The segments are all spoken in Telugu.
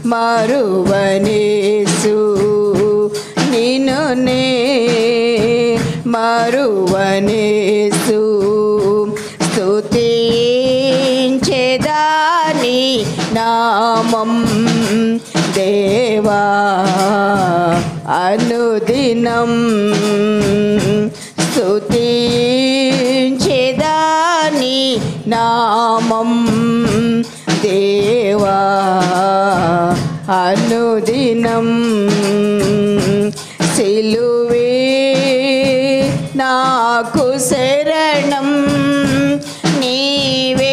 మరువనేసు నిన్ను నే మరువనేసు స్తుతించేదాని నామం దేవా అనుదినం స్తుతించేదాని నామం దేవా అనుదినం సిలువే నాకు శరణం నీవే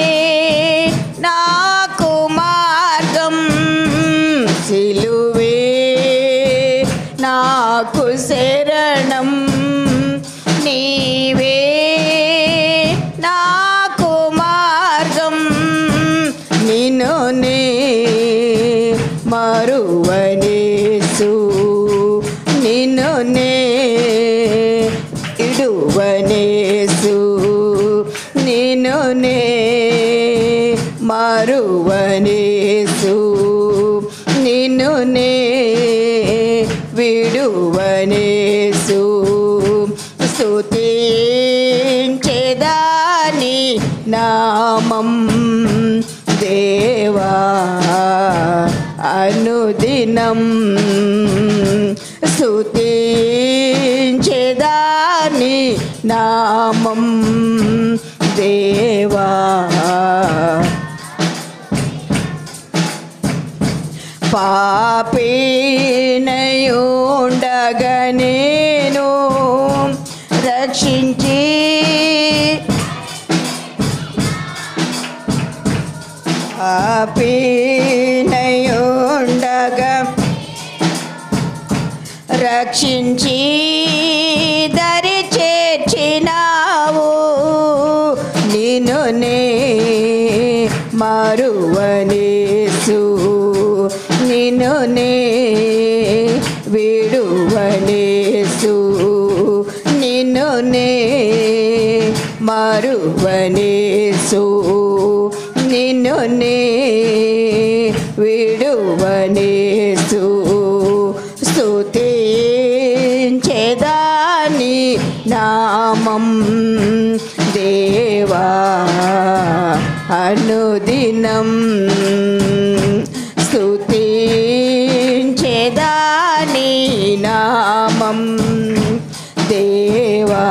నాకు మార్గం సిలువే నాకు శరణం నీవే నాకు మార్గం నిన్ను నే మరువనేసు నిన్ను నే ఇడువనేసు నిన్ను నే మరువనేసు నిన్ను నే విడువనేసు స్తుతించేదాని నామం దేవా అనుదినం స్తుతించేదాని నామం దేవా పాపినయుండగ నేను రక్షించి పాపినయుండగ రక్షించి దరి చేర్చినావు నిన్ను నే మరువనేసు నిన్ను నే విడువనేసు నిన్ను నే మరువనేసు నిన్ను నే విడువనేసు స్తుతించేదాని నామం దేవా అనుదినం స్తుతించేదాని నామం దేవా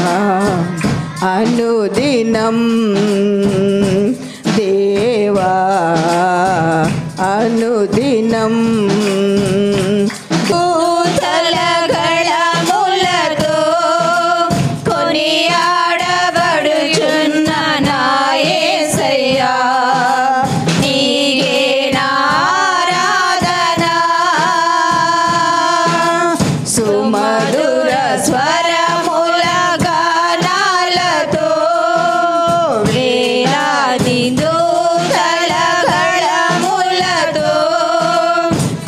అనుదినం దేవా అనుదినం భూతల గళములతో కొనియాడబడుచున్న నా యేసయ్యా నీకే నారాధన సుమధుర స్వరముల గానాలతో వేలాది దూతల గళములతో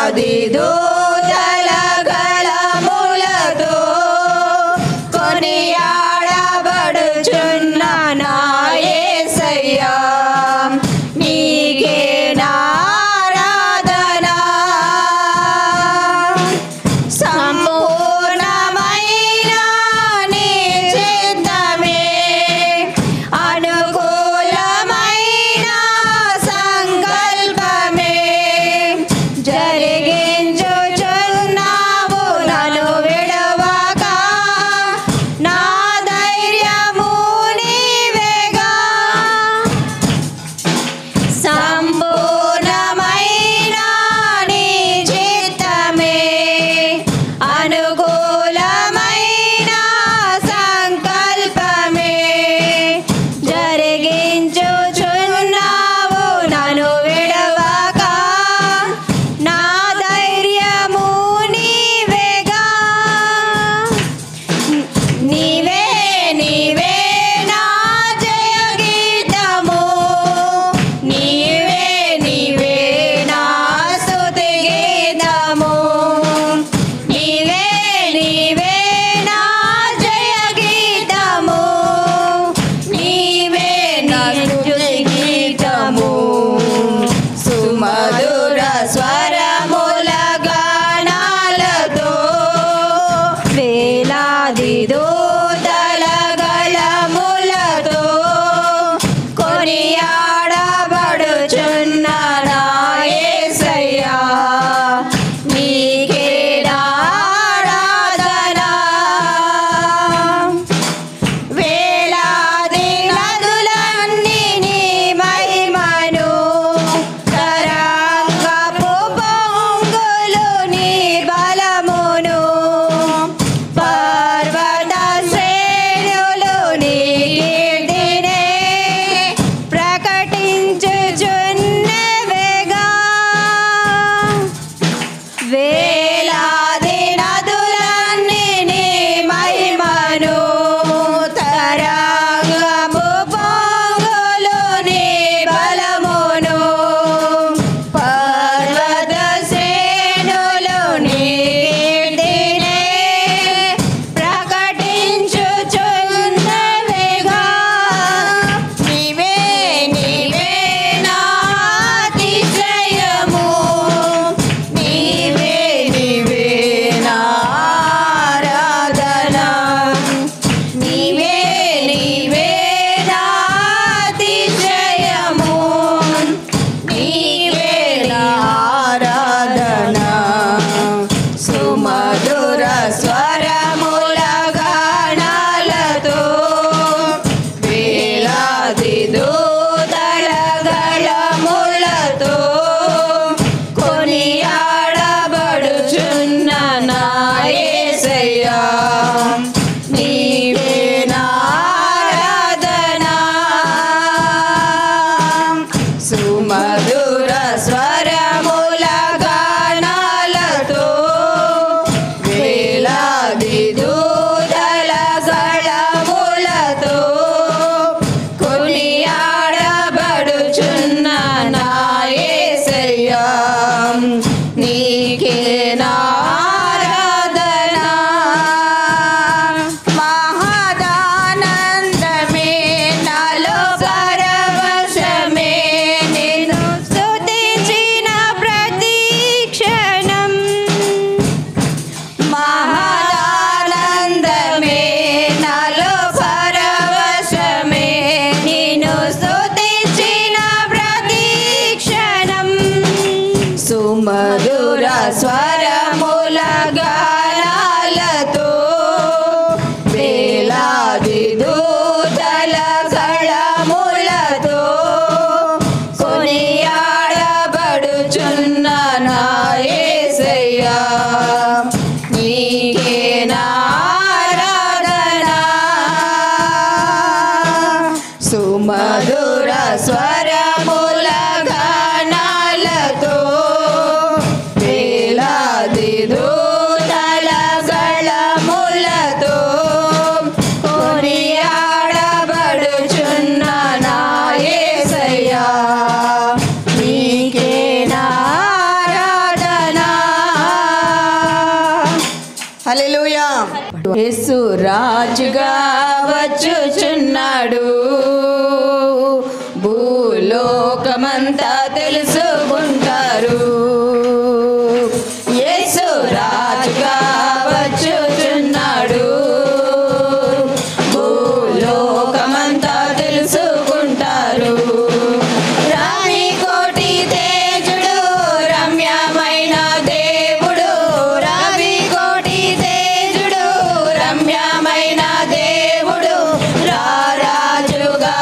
వేలాది దూతల గళములతో కొనియాడబడుచున్న నా యేసయ్యా నీకే నారాధనా సంపూర్ణమైన నీ చిత్తమే అనుకూలమైన సంకల్పమే జరిగించుచున్నావు నన్ను విడవక నా ధైర్యము నీవేగా సంపూర్ణమైన నీ చిత్తమే అనుకూలమైన సంకల్పమే జరిగించుచున్నావు నన్ను విడవక నా ధైర్యము నీవేగా నీవే నీవే నా జయ గీతము నీవే నీవే నా స్తుతి గీతము నీవే నీవే నా జయ గీతము నీవే నా స్తుతి గీతము సుమధుర స్వరముల గానాలతో వేలాది దూతల గళములతో కొనియాడబడుచున్న నా యేసయ్యా నీకే ఆరాధనా వేలాది నదులన్నీ నీ మహిమను తరంగపు పొంగులు నీ బలమును పర్వత శ్రేణులు నీ కీర్తినే ప్రకటించుచున్నవేగా వేలాది నదులన్నీ నీ మహిమను తరంగము పొంగులు నీ బలమును పర్వత శ్రేణులు నీ కీర్తినే ప్రకటించుచున్నవిగా నీవే నీవే నా అతిశయము నీవే నీవే నా ఆరాధన నీవే నీవే నా అతిశయము నీవే నా ఆరాధన సుమధుర స్వరముల గానాలతో వేలాది దూతల గళములతో కొనియాడబడుచున్న నా యేసయ్యా నీవే నా ఆరాధనా సుమధుర స్వరముల గానాలతో వేలాది దూతల గళములతో కొనియాడబడుచున్న నా యేసయ్యా నీకే నా ఆరాధనా మహదానందమే నాలో పరవశమే నిన్ను స్తుతించిన ప్రతి క్షణం మహదానందమే నాలో పరవశమే నిన్ను స్తుతించిన ప్రతి క్షణం సుమధుర స్వరముల గానాలతో వేలాది దూతల గళములతో కొనియాడబడుచున్న నా యేసయ్యా నీకే నా ఆరాధనా సుమధుర స్వరముల గానాలతో వేలాది హల్లెలూయా యేసు రాజుగా వచ్చుచున్నాడు భూలోకమంతా తెలుసుకుంటారు యేసు రాజుగా వచ్చుచున్నాడు భూలోకమంతా తెలుసుకుంటారు రామి కోటి తేజుడు రమ్యమైన దేవుడు రవి కోటి తేజుడు రమ్యమైన దేవుడు రారాజుగా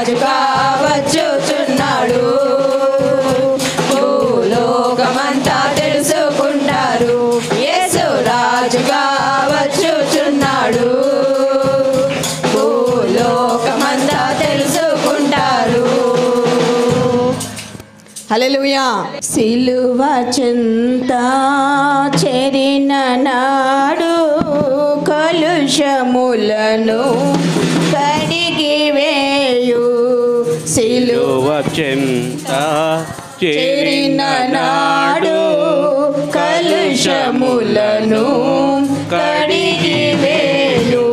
రాజుగా వచ్చుచున్నాడు భూలోకమంతా తెలుసుకుంటారు యేసు రాజుగా వచ్చుచున్నాడు భూలోకమంతా తెలుసుకుంటారు హల్లెలూయా సిలువ చింత చెరిన నాడు కలుషములను కడిగి వేయు సిలువ చింత చేరిన నాడు కలుషములను కడిగి వేయు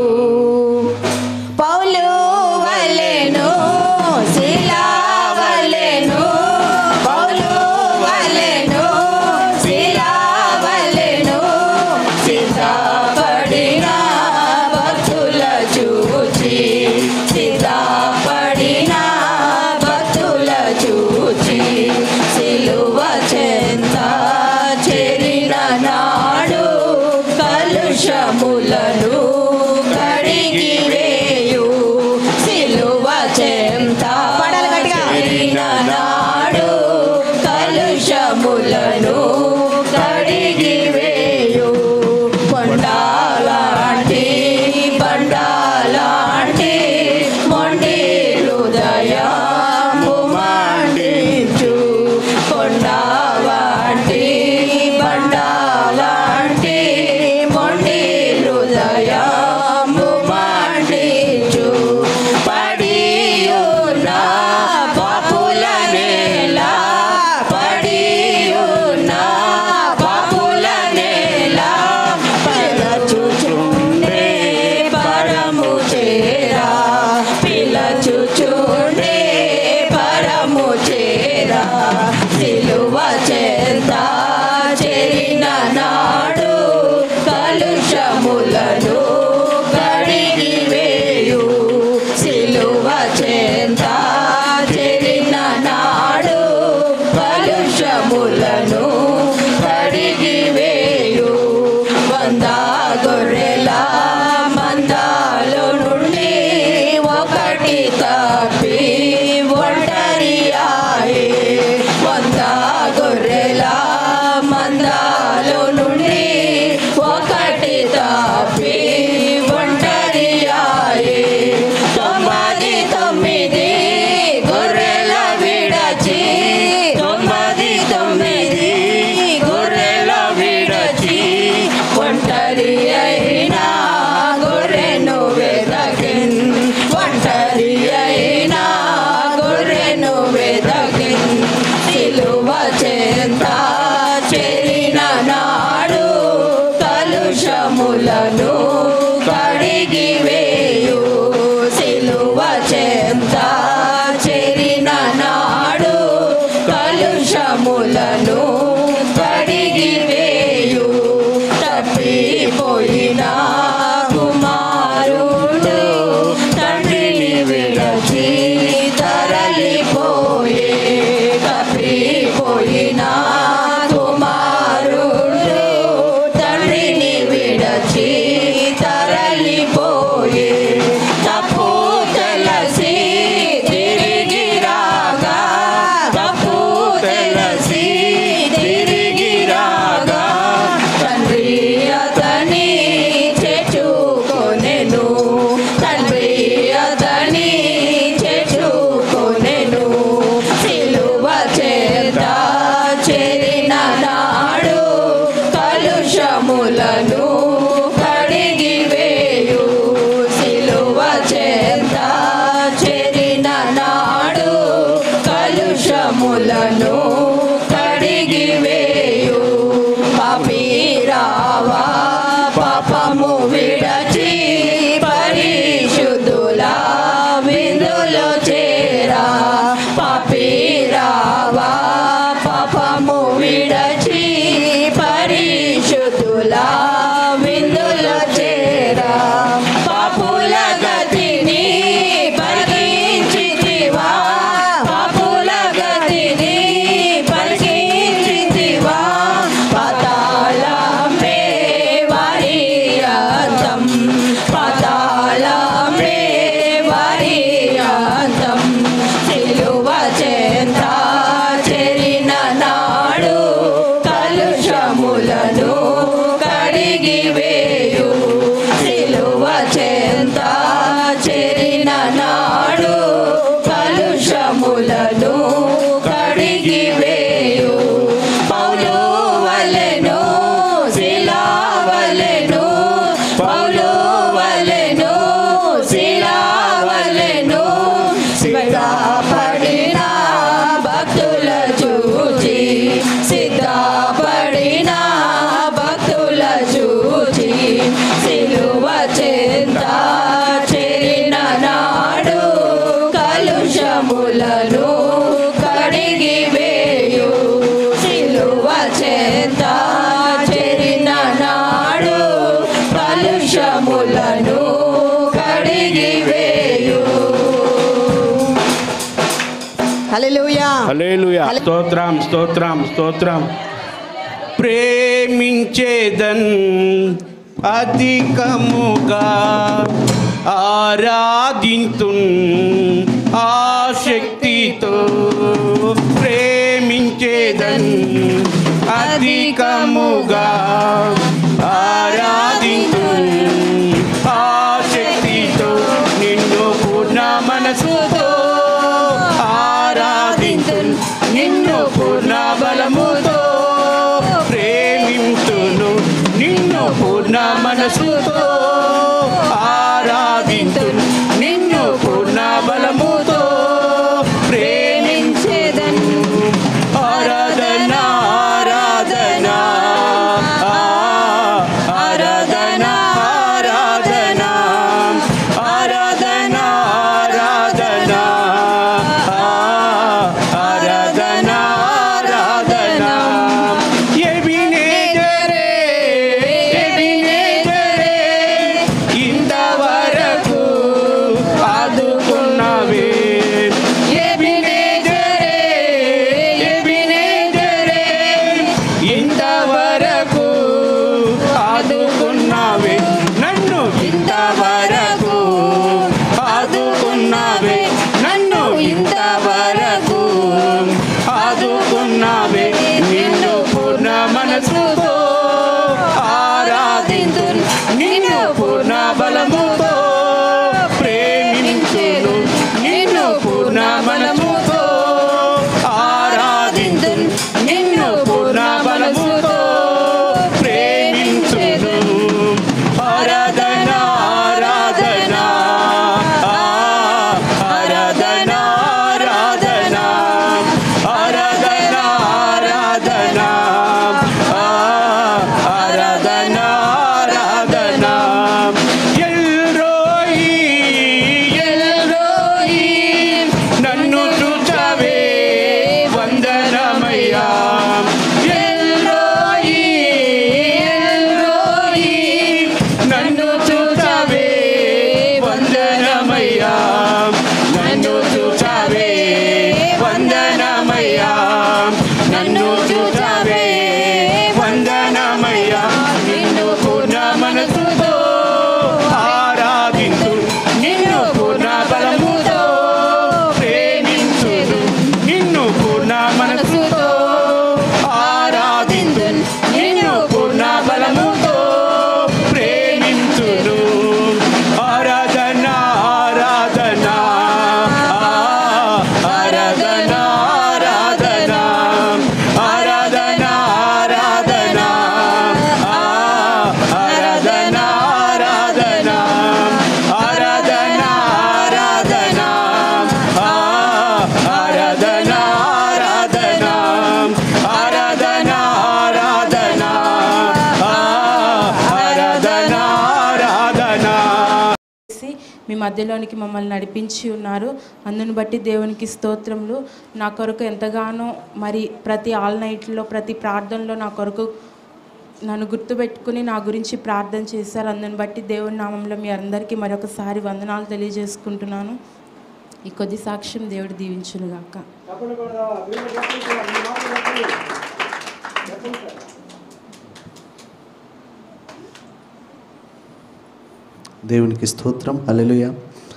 పౌలు వలెను శిలా వలెను పౌలు వలెను శిలా వలెను సిద్ధపడిన భక్తుల చూచి సిద్ధపడిన భక్తుల చూచి సిలువ చెంత చెరిన నాడు కలుషములను కడిగి వేయు సిలువ చెంత చెరిన నాడు కలుషములను కడిగి వేయు కొండాలాంటి బండాలాంటి మొండి హృదయము మండించు కొండవాంటి బండాలాంటి మొండి హృదయము మండించు పడియున్న పాపుల నేల పడియున్న పాపుల నేల పిలచుచుండే పరము చేరా పిలచుచుండే పరము చేరా సిలువ చేత చెరిన నాడు కలుషములను కడిగి వేయు సిలువ చేత చెరిన నాడు కలుషములను కడిగి వేయు వంద గొర్రెల మందాలో నుండి ఒకటి తప్పి ఒంటరి ఆయే వంద గొర్రెల మందాలో నుండి ఒకటి తప్పి ఒంటరి ఆయే తొమ్మిది తొమ్మిది గొర్రెల విడచి తొమ్మిది తొమ్మిది గొర్రెల విడచి ఒంటరి అయినా గొర్రెను వెదకిన్ ఒంటరి అయినా హల్లెలూయా హల్లెలూయా స్తోత్రం స్తోత్రం స్తోత్రం ప్రేమించేదన్ అధికముగా ఆరాధింతున్ ఆశక్తితో ప్రేమించేదన్ అధికముగా ఆరాధింతున్ ఆశక్తితో నిన్ను పూర్ణ మనసుతో ఆరాధింతున్ నిన్ను పూర్ణ బలముతో ప్రేమింతును నిన్ను పూర్ణ మనసుతో ఆరాధింతును నిన్ను పూర్ణ బలముతో ప్రేమించేదన్ ఆరాధన ఆరాధన ఆ, ఆరాధన ఆరాధన ఆరాధన ఆరాధన ఆ, ఆరాధన ఆరాధన ఎబినేజరే ఎబినేజరే ఇంతవరకు ఆదుకున్నవే ఎబినేజరే ఎబినేజరే ఇంతవరకు ఆదుకున్నావే నన్ను ఇంతవరకు ఆదుకున్నావే నన్ను ఇంతవరకు ఆదుకున్నావే నిన్ను పూర్ణ మనసుతో ఆరాధించు నిన్ను పూర్ణ బలముతో ప్రేమించును నిన్ను పూర్ణ బలముతో ఆరాధించు నిన్ను పూర్ణ బలముతో ప్రేమించును ఆరాధన ఆరాధన ఆ, ఆరాధన ఆరాధన ఆరాధన ఆరాధన ఆ, ఆరాధన ఆరాధన ఎల్రోయి ఎల్రోయి నన్ను చూచవే వందనమయ్యా ఎల్రోయి ఎల్రోయి నన్ను చూచవే వందనమయ్యా నన్ను చూచవే వందనమయ్యా నన్ను చూచవే వందనమయ్యా నిన్ను పూర్ణ మనసుతో ఆరాధించు నిన్ను పూర్ణ బలముతో ప్రేమించును నిన్ను పూర్ణ మనసుతో ఆరాధించు నిన్ను పూర్ణ బలముతో ప్రేమించును ఆరాధన ఆరాధన ఆ, ఆరాధన ఆరాధన ఆరాధన ఆరాధన ఆ, ఆరాధన ఆరాధన ఆరాధన ఆరాధన ఆ, ఆరాధన ఆరాధన ఆరాధన ఆరాధన ఆ, ఆరాధన ఆరాధన చేసి మీ మధ్యలోనికి మమ్మల్ని నడిపించి ఉన్నారు అందును బట్టి దేవునికి స్తోత్రములు నా కొరకు ఎంతగానో మరి ప్రతి ఆల్ నైట్లో ప్రతి ప్రార్థనలో నా కొరకు నన్ను గుర్తుపెట్టుకుని నా గురించి ప్రార్థన చేశారు అందుని బట్టి దేవుని నామంలో మీ అందరికీ మరొకసారి వందనాలు తెలియజేసుకుంటున్నాను ఈ కొద్ది సాక్ష్యం దేవుడు దీవించునుగాక దేవునికి స్తోత్రం హల్లెలూయా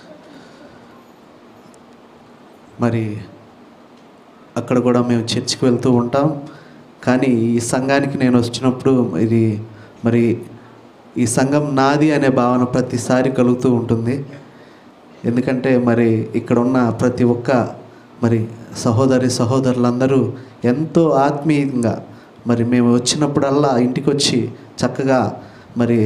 మరి అక్కడ కూడా మేము చర్చికి వెళ్తూ ఉంటాం కానీ ఈ సంఘానికి నేను వచ్చినప్పుడు ఇది మరి ఈ సంఘం నాది అనే భావన ప్రతిసారి కలుగుతూ ఉంటుంది ఎందుకంటే మరి ఇక్కడ ఉన్న ప్రతి ఒక్క మరి సహోదరి సహోదరులందరూ ఎంతో ఆత్మీయంగా మరి మేము వచ్చినప్పుడల్లా ఇంటికి వచ్చి చక్కగా మరి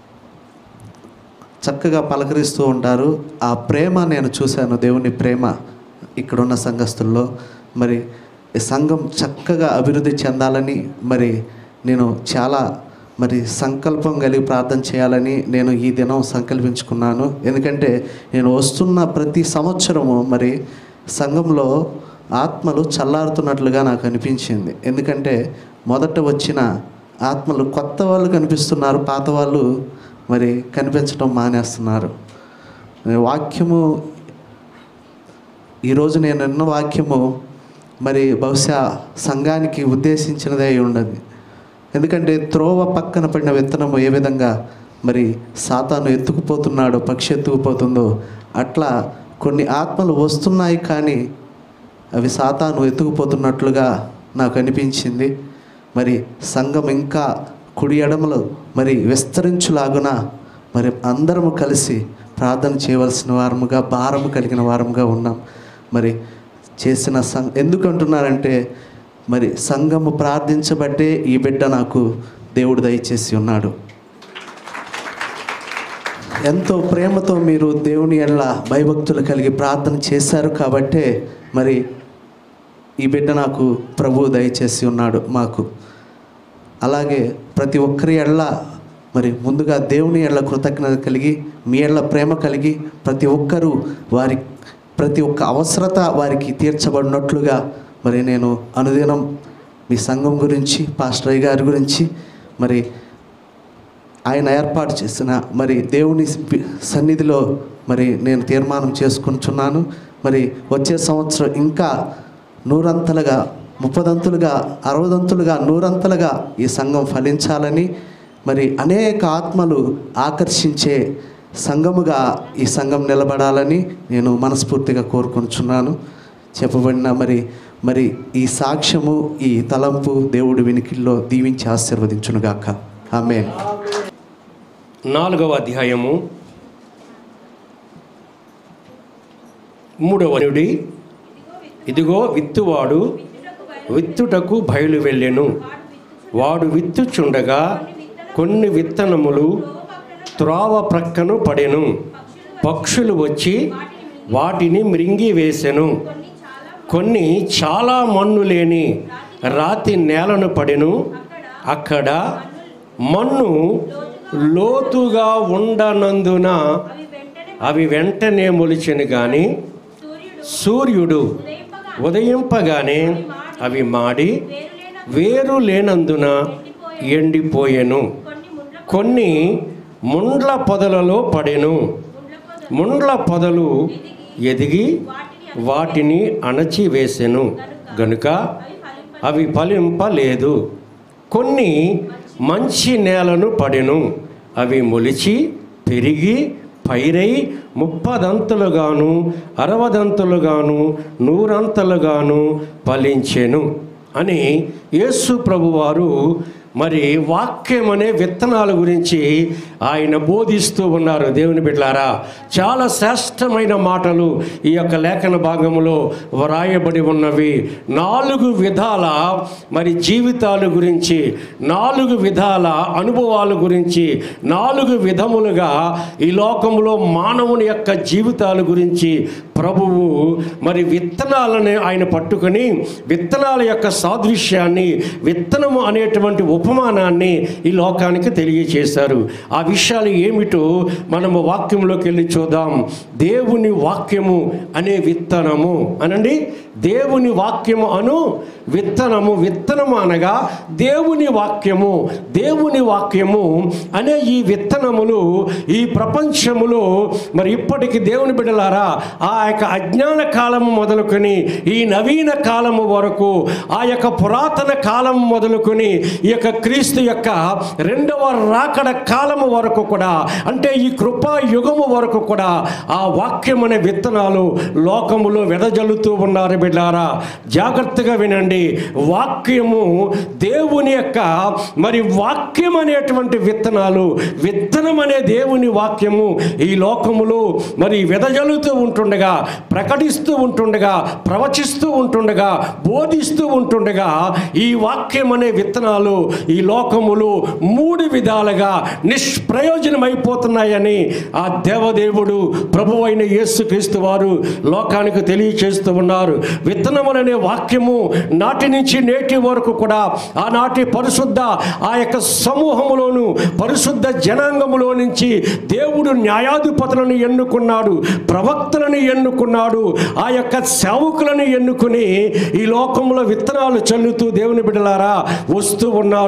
చక్కగా పలకరిస్తూ ఉంటారు ఆ ప్రేమ నేను చూశాను దేవుని ప్రేమ ఇక్కడున్న సంఘస్థుల్లో మరి ఈ సంఘం చక్కగా అభివృద్ధి చెందాలని మరి నేను చాలా మరి సంకల్పం కలిగి ప్రార్థన చేయాలని నేను ఈ దినం సంకల్పించుకున్నాను ఎందుకంటే నేను వస్తున్న ప్రతి సంవత్సరము మరి సంఘంలో ఆత్మలు చల్లారుతున్నట్లుగా నాకు అనిపించింది ఎందుకంటే మొదట వచ్చిన ఆత్మలు కొత్త వాళ్ళు కనిపిస్తున్నారు పాత వాళ్ళు మరి కనిపించడం మానేస్తున్నారు వాక్యము ఈరోజు నేను ఎన్న వాక్యము మరి బహుశా సంఘానికి ఉద్దేశించినదే అయి ఉన్నది ఎందుకంటే త్రోవ పక్కన పడిన విత్తనము ఏ విధంగా మరి సాతాను ఎత్తుకుపోతున్నాడో పక్షి ఎత్తుకుపోతుందో అట్లా కొన్ని ఆత్మలు వస్తున్నాయి కానీ అవి సాతాను ఎత్తుకుపోతున్నట్లుగా నాకు అనిపించింది మరి సంఘం ఇంకా కుడి ఎడమలు మరి విస్తరించులాగున మరి అందరము కలిసి ప్రార్థన చేయవలసిన వారముగా భారము కలిగిన వారముగా ఉన్నాం మరి చేసిన సం ఎందుకు అంటున్నారంటే మరి సంఘము ప్రార్థించబట్టే ఈ బిడ్డ నాకు దేవుడు దయచేసి ఉన్నాడు ఎంతో ప్రేమతో మీరు దేవుని ఎడల భయభక్తులు కలిగి ప్రార్థన చేశారు కాబట్టే మరి ఈ బిడ్డ నాకు ప్రభు దయచేసి ఉన్నాడు మాకు అలాగే ప్రతి ఒక్కరి ఎడల మరి ముందుగా దేవుని ఎడల కృతజ్ఞత కలిగి మీ ఎడల ప్రేమ కలిగి ప్రతి ఒక్కరూ వారి ప్రతి ఒక్క అవసరత వారికి తీర్చబడినట్లుగా మరి నేను అనుదినం మీ సంఘం గురించి పాస్టర్ అయ్య గారి గురించి మరి ఆయన ఏర్పాటు చేసిన మరి దేవుని పి- సన్నిధిలో మరి నేను తీర్మానం చేసుకుంటున్నాను మరి వచ్చే సంవత్సరం ఇంకా నూరంతలుగా ముప్పదంతులుగా అరవదంతులుగా నూరంతలుగా ఈ సంఘం ఫలించాలని మరి అనేక ఆత్మలు ఆకర్షించే సంఘముగా ఈ సంఘం నిలబడాలని నేను మనస్ఫూర్తిగా కోరుకుంటున్నాను చెప్పబడిన మరి మరి ఈ సాక్ష్యము ఈ తలంపు దేవుడి వినికిల్లో దీవించి ఆశీర్వదించునుగాక ఆమెన్ నాలుగవ అధ్యాయము మూడవ నుడి ఇదిగో విత్తువాడు విత్తుటకు బయలు వెళ్ళెను వాడు విత్తుచుండగా కొన్ని విత్తనములు త్రోవ ప్రక్కను పడెను పక్షులు వచ్చి వాటిని మృంగి వేసెను కొన్ని చాలా మన్ను లేని రాతి నేలను పడెను అక్కడ మన్ను లోతుగా ఉండనందున అవి వెంటనే మొలిచెను కానీ సూర్యుడు ఉదయింపగానే అవి మాడి వేరు లేనందున ఎండిపోయెను కొన్ని ముండ్ల పొదలలో పడెను ముండ్ల పొదలు ఎదిగి వాటిని అణచివేసెను గనుక అవి ఫలింపలేదు కొన్ని మంచి నేలను పడెను అవి మొలిచి పెరిగి పైరై ముప్పదంతులుగాను అరవదంతులుగాను నూరంతలుగాను ఫలించెను అని యేసు ప్రభువారు మరి వాక్యం అనే విత్తనాల గురించి ఆయన బోధిస్తూ ఉన్నారు దేవుని బిడ్డలారా చాలా శ్రేష్టమైన మాటలు ఈ యొక్క లేఖన భాగంలో వ్రాయబడి ఉన్నవి నాలుగు విధాల మరి జీవితాల గురించి నాలుగు విధాల అనుభవాల గురించి నాలుగు విధములుగా ఈ లోకంలో మానవుని యొక్క జీవితాల గురించి ప్రభువు మరి విత్తనాలని ఆయన పట్టుకొని విత్తనాల యొక్క సాదృశ్యాన్ని విత్తనము అనేటువంటి ఉపమానాన్ని ఈ లోకానికి తెలియచేశారు ఆ విషయాలు ఏమిటో మనము వాక్యంలోకి వెళ్ళి చూద్దాం దేవుని వాక్యము అనే విత్తనము అనండి దేవుని వాక్యము అను విత్తనము విత్తనము అనగా దేవుని వాక్యము దేవుని వాక్యము అనే ఈ విత్తనములు ఈ ప్రపంచములో మరి ఇప్పటికి దేవుని బిడ్డలారా ఆ యొక్క అజ్ఞాన కాలము మొదలుకొని ఈ నవీన కాలము వరకు ఆ యొక్క పురాతన కాలము మొదలుకొని ఈ యొక్క క్రీస్తు యొక్క రెండవ రాకడ కాలము వరకు కూడా అంటే ఈ కృపా యుగము వరకు కూడా ఆ వాక్యం అనే విత్తనాలు లోకములో వెదజల్లుతూ ఉన్నారు బిడ్డారా జాగ్రత్తగా వినండి వాక్యము దేవుని యొక్క మరి వాక్యం అనేటువంటి విత్తనాలు విత్తనం అనే దేవుని వాక్యము ఈ లోకములో మరి వెదజల్లుతూ ఉంటుండగా ప్రకటిస్తూ ఉంటుండగా ప్రవచిస్తూ ఉంటుండగా బోధిస్తూ ఉంటుండగా ఈ వాక్యం అనే విత్తనాలు ఈ లోకములు మూడు విధాలుగా నిష్ప్రయోజనమైపోతున్నాయని ఆ దేవదేవుడు ప్రభు అయిన యేసుక్రీస్తు వారు లోకానికి తెలియచేస్తూ ఉన్నారు విత్తనములనే వాక్యము నాటి నుంచి నేటి వరకు కూడా ఆనాటి పరిశుద్ధ ఆ యొక్క సమూహములోను పరిశుద్ధ జనాంగములో నుంచి దేవుడు న్యాయాధిపతులను ఎన్నుకున్నాడు ప్రవక్తలను ఎన్నుకున్నాడు ఆ యొక్క సేవకులను ఎన్నుకుని ఈ లోకంలో విత్తనాలు చల్లుతూ దేవుని బిడ్డలారా వస్తూ ఉన్నారు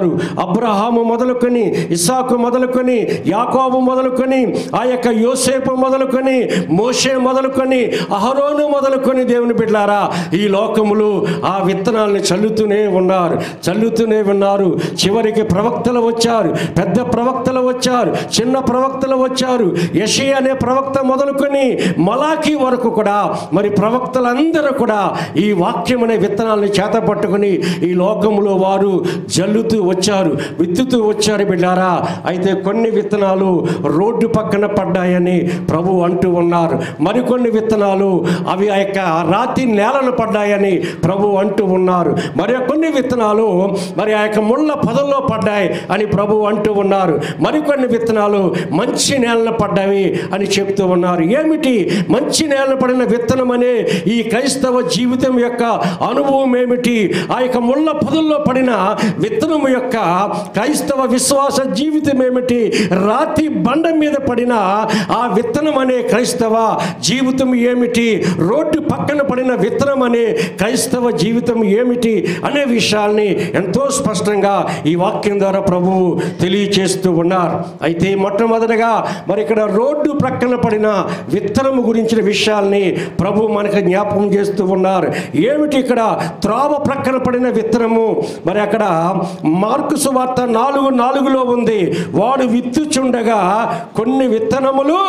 ఉన్నారు అబ్రహాము మొదలుకొని ఇసాకు మొదలుకొని యాకోబు మొదలుకొని ఆ యొక్క యోసేపు మొదలుకొని మోషే మొదలుకొని అహరోను మొదలుకొని దేవుని బిడ్డారా ఈ లోకములు ఆ విత్తనాలను చల్లుతూనే ఉన్నారు చల్లుతూనే ఉన్నారు చివరికి ప్రవక్తలు వచ్చారు పెద్ద ప్రవక్తలు వచ్చారు చిన్న ప్రవక్తలు వచ్చారు యషి అనే ప్రవక్త మొదలుకొని మలాఖీ వరకు కూడా మరి ప్రవక్తలందరూ కూడా ఈ వాక్యం అనే విత్తనాలను చేత పట్టుకొని ఈ లోకంలో వారు జల్లుతూ వచ్చారు విత్తుతూ వచ్చారు బిడ్డారా అయితే కొన్ని విత్తనాలు రోడ్డు పక్కన పడ్డాయని ప్రభు అంటూ ఉన్నారు మరికొన్ని విత్తనాలు అవి ఆ యొక్క రాతి నేలను పడ్డాయని ప్రభు అంటూ ఉన్నారు మరి కొన్ని విత్తనాలు మరి ఆ యొక్క ముళ్ళ పొదల్లో పడ్డాయి అని ప్రభు అంటూ ఉన్నారు మరికొన్ని విత్తనాలు మంచి నేలను పడ్డాయి అని చెప్తూ ఉన్నారు ఏమిటి మంచి నేలను పడిన విత్తనం అనే ఈ క్రైస్తవ జీవితం యొక్క అనుభవం ఏమిటి ఆ యొక్క ముళ్ళ పొదల్లో పడిన విత్తనం యొక్క క్రైస్తవ విశ్వాస జీవితం ఏమిటి రాతి బండ మీద పడిన ఆ విత్తనం అనే క్రైస్తవ జీవితం ఏమిటి రోడ్డు పక్కన పడిన విత్తనం అనే క్రైస్తవ జీవితం ఏమిటి అనే విషయాల్ని ఎంతో స్పష్టంగా ఈ వాక్యం ద్వారా ప్రభువు తెలియచేస్తూ ఉన్నారు అయితే మొట్టమొదటగా మరి ఇక్కడ రోడ్డు ప్రక్కన పడిన విత్తనము గురించిన విషయాల్ని ప్రభు మనకు జ్ఞాపకం చేస్తూ ఉన్నారు ఏమిటి ఇక్కడ త్రోవ ప్రక్కన పడిన విత్తనము మరి అక్కడ మార్కు సువార్త నాలుగు నాలుగులో ఉంది వాడు విత్తుచుండగా కొన్ని విత్తనములు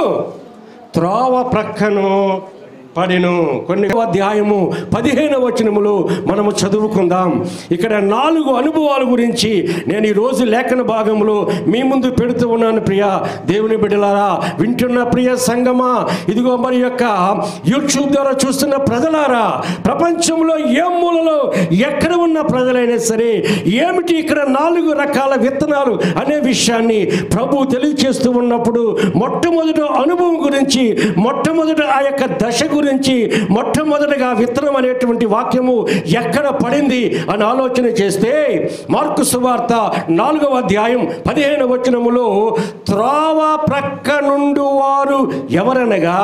త్రోవ ప్రక్కను పడిను కొన్ని అధ్యాయము పదిహేను వచనములు మనము చదువుకుందాం ఇక్కడ నాలుగు అనుభవాల గురించి నేను ఈ రోజు లేఖన భాగంలో మీ ముందు పెడుతూ ఉన్నాను ప్రియ దేవుని బిడ్డలారా వింటున్న ప్రియ సంగమా ఇదిగో మరి యొక్క యూట్యూబ్ ద్వారా చూస్తున్న ప్రజలారా ప్రపంచంలో ఏ మూలలో ఎక్కడ ఉన్న ప్రజలైనా సరే ఏమిటి ఇక్కడ నాలుగు రకాల విత్తనాలు అనే విషయాన్ని ప్రభు తెలియచేస్తూ ఉన్నప్పుడు మొట్టమొదటి అనుభవం గురించి మొట్టమొదటి ఆ యొక్క దశ గురించి మొట్టమొదటిగా విత్తనం అనేటువంటి వాక్యము ఎక్కడ పడింది అని ఆలోచన చేస్తే మార్కు సువార్త నాలుగవ అధ్యాయం పదిహేను వచనములో త్రోవ ప్రక్క నుండి వారు ఎవరనగా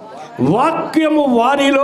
వాక్యము వారిలో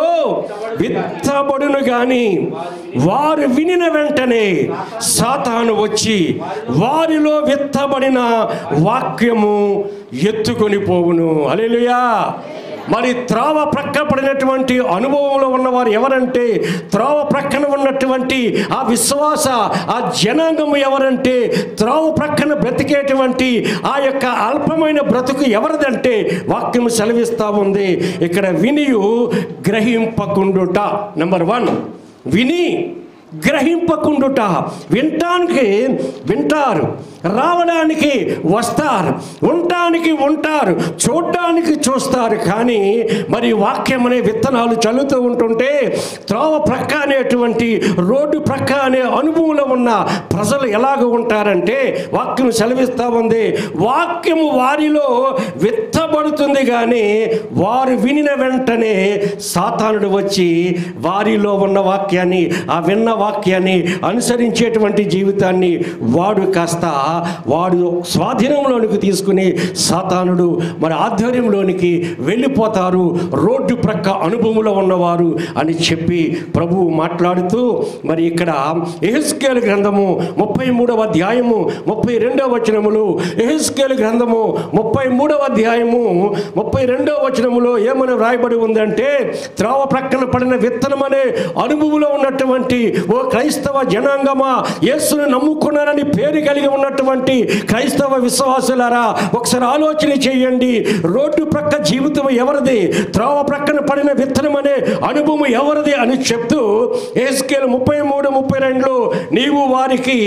విత్తబడును గాని వారు వినిన వెంటనే సాతాను వచ్చి వారిలో విత్తబడిన వాక్యము ఎత్తుకొని పోవును అలెలుయా మరి త్రోవ ప్రక్క పడినటువంటి అనుభవంలో ఉన్నవారు ఎవరంటే త్రోవ ప్రక్కన ఉన్నటువంటి ఆ విశ్వాస ఆ జనాంగము ఎవరంటే త్రోవ ప్రక్కన బ్రతికేటువంటి ఆ యొక్క అల్పమైన బ్రతుకు ఎవరిదంటే వాక్యం సెలవిస్తూ ఉంది ఇక్కడ వినియు గ్రహింపకుండుట నెంబర్ వన్ విని గ్రహింపకుండుట వినటానికి వింటారు రావడానికి వస్తారు ఉండటానికి ఉంటారు చూడటానికి చూస్తారు కానీ మరి వాక్యం అనే విత్తనాలు చల్లుతూ ఉంటుంటే త్రోవ ప్రక్క అనేటువంటి రోడ్డు ప్రక్క అనే అనుభవంలో ఉన్న ప్రజలు ఎలాగ ఉంటారంటే వాక్యం సెలవిస్తూ ఉంది వాక్యము వారిలో విత్తబడుతుంది కానీ వారు వినిన వెంటనే సాతానుడు వచ్చి వారిలో ఉన్న వాక్యాన్ని ఆ విన్న వాక్యాన్ని అనుసరించేటువంటి జీవితాన్ని వాడు కాస్త వాడు స్వాధీనంలోనికి తీసుకుని సాతానుడు మరి ఆధ్వర్యంలోనికి వెళ్ళిపోతారు రోడ్డు ప్రక్క అనుభవంలో ఉన్నవారు అని చెప్పి ప్రభువు మాట్లాడుతూ మరి ఇక్కడ ఎహెస్కేల్ గ్రంథము ముప్పై మూడవ అధ్యాయము ముప్పై రెండవ వచనములు ఎహెస్కేల్ గ్రంథము ముప్పై మూడవ అధ్యాయము ముప్పై రెండవ వచనములో ఏమని వ్రాయబడి ఉందంటే త్రోవ ప్రక్కన పడిన విత్తనం అనే అనుభవంలో ఉన్నటువంటి ఓ క్రైస్తవ జనాంగమా యేసును నమ్ముకున్నారని పేరు కలిగి ఉన్నటువంటి క్రైస్తవ విశ్వాసులారా ఒకసారి ఆలోచన చేయండి రోడ్డు ప్రక్క జీవితం ఎవరిది త్రోవ ప్రక్కన పడిన విత్తనం అనే అనుభవం ఎవరిది అని చెప్తూ ఏస్కేల్ ముప్పై మూడు ముప్పై రెండులో నీవు వారికి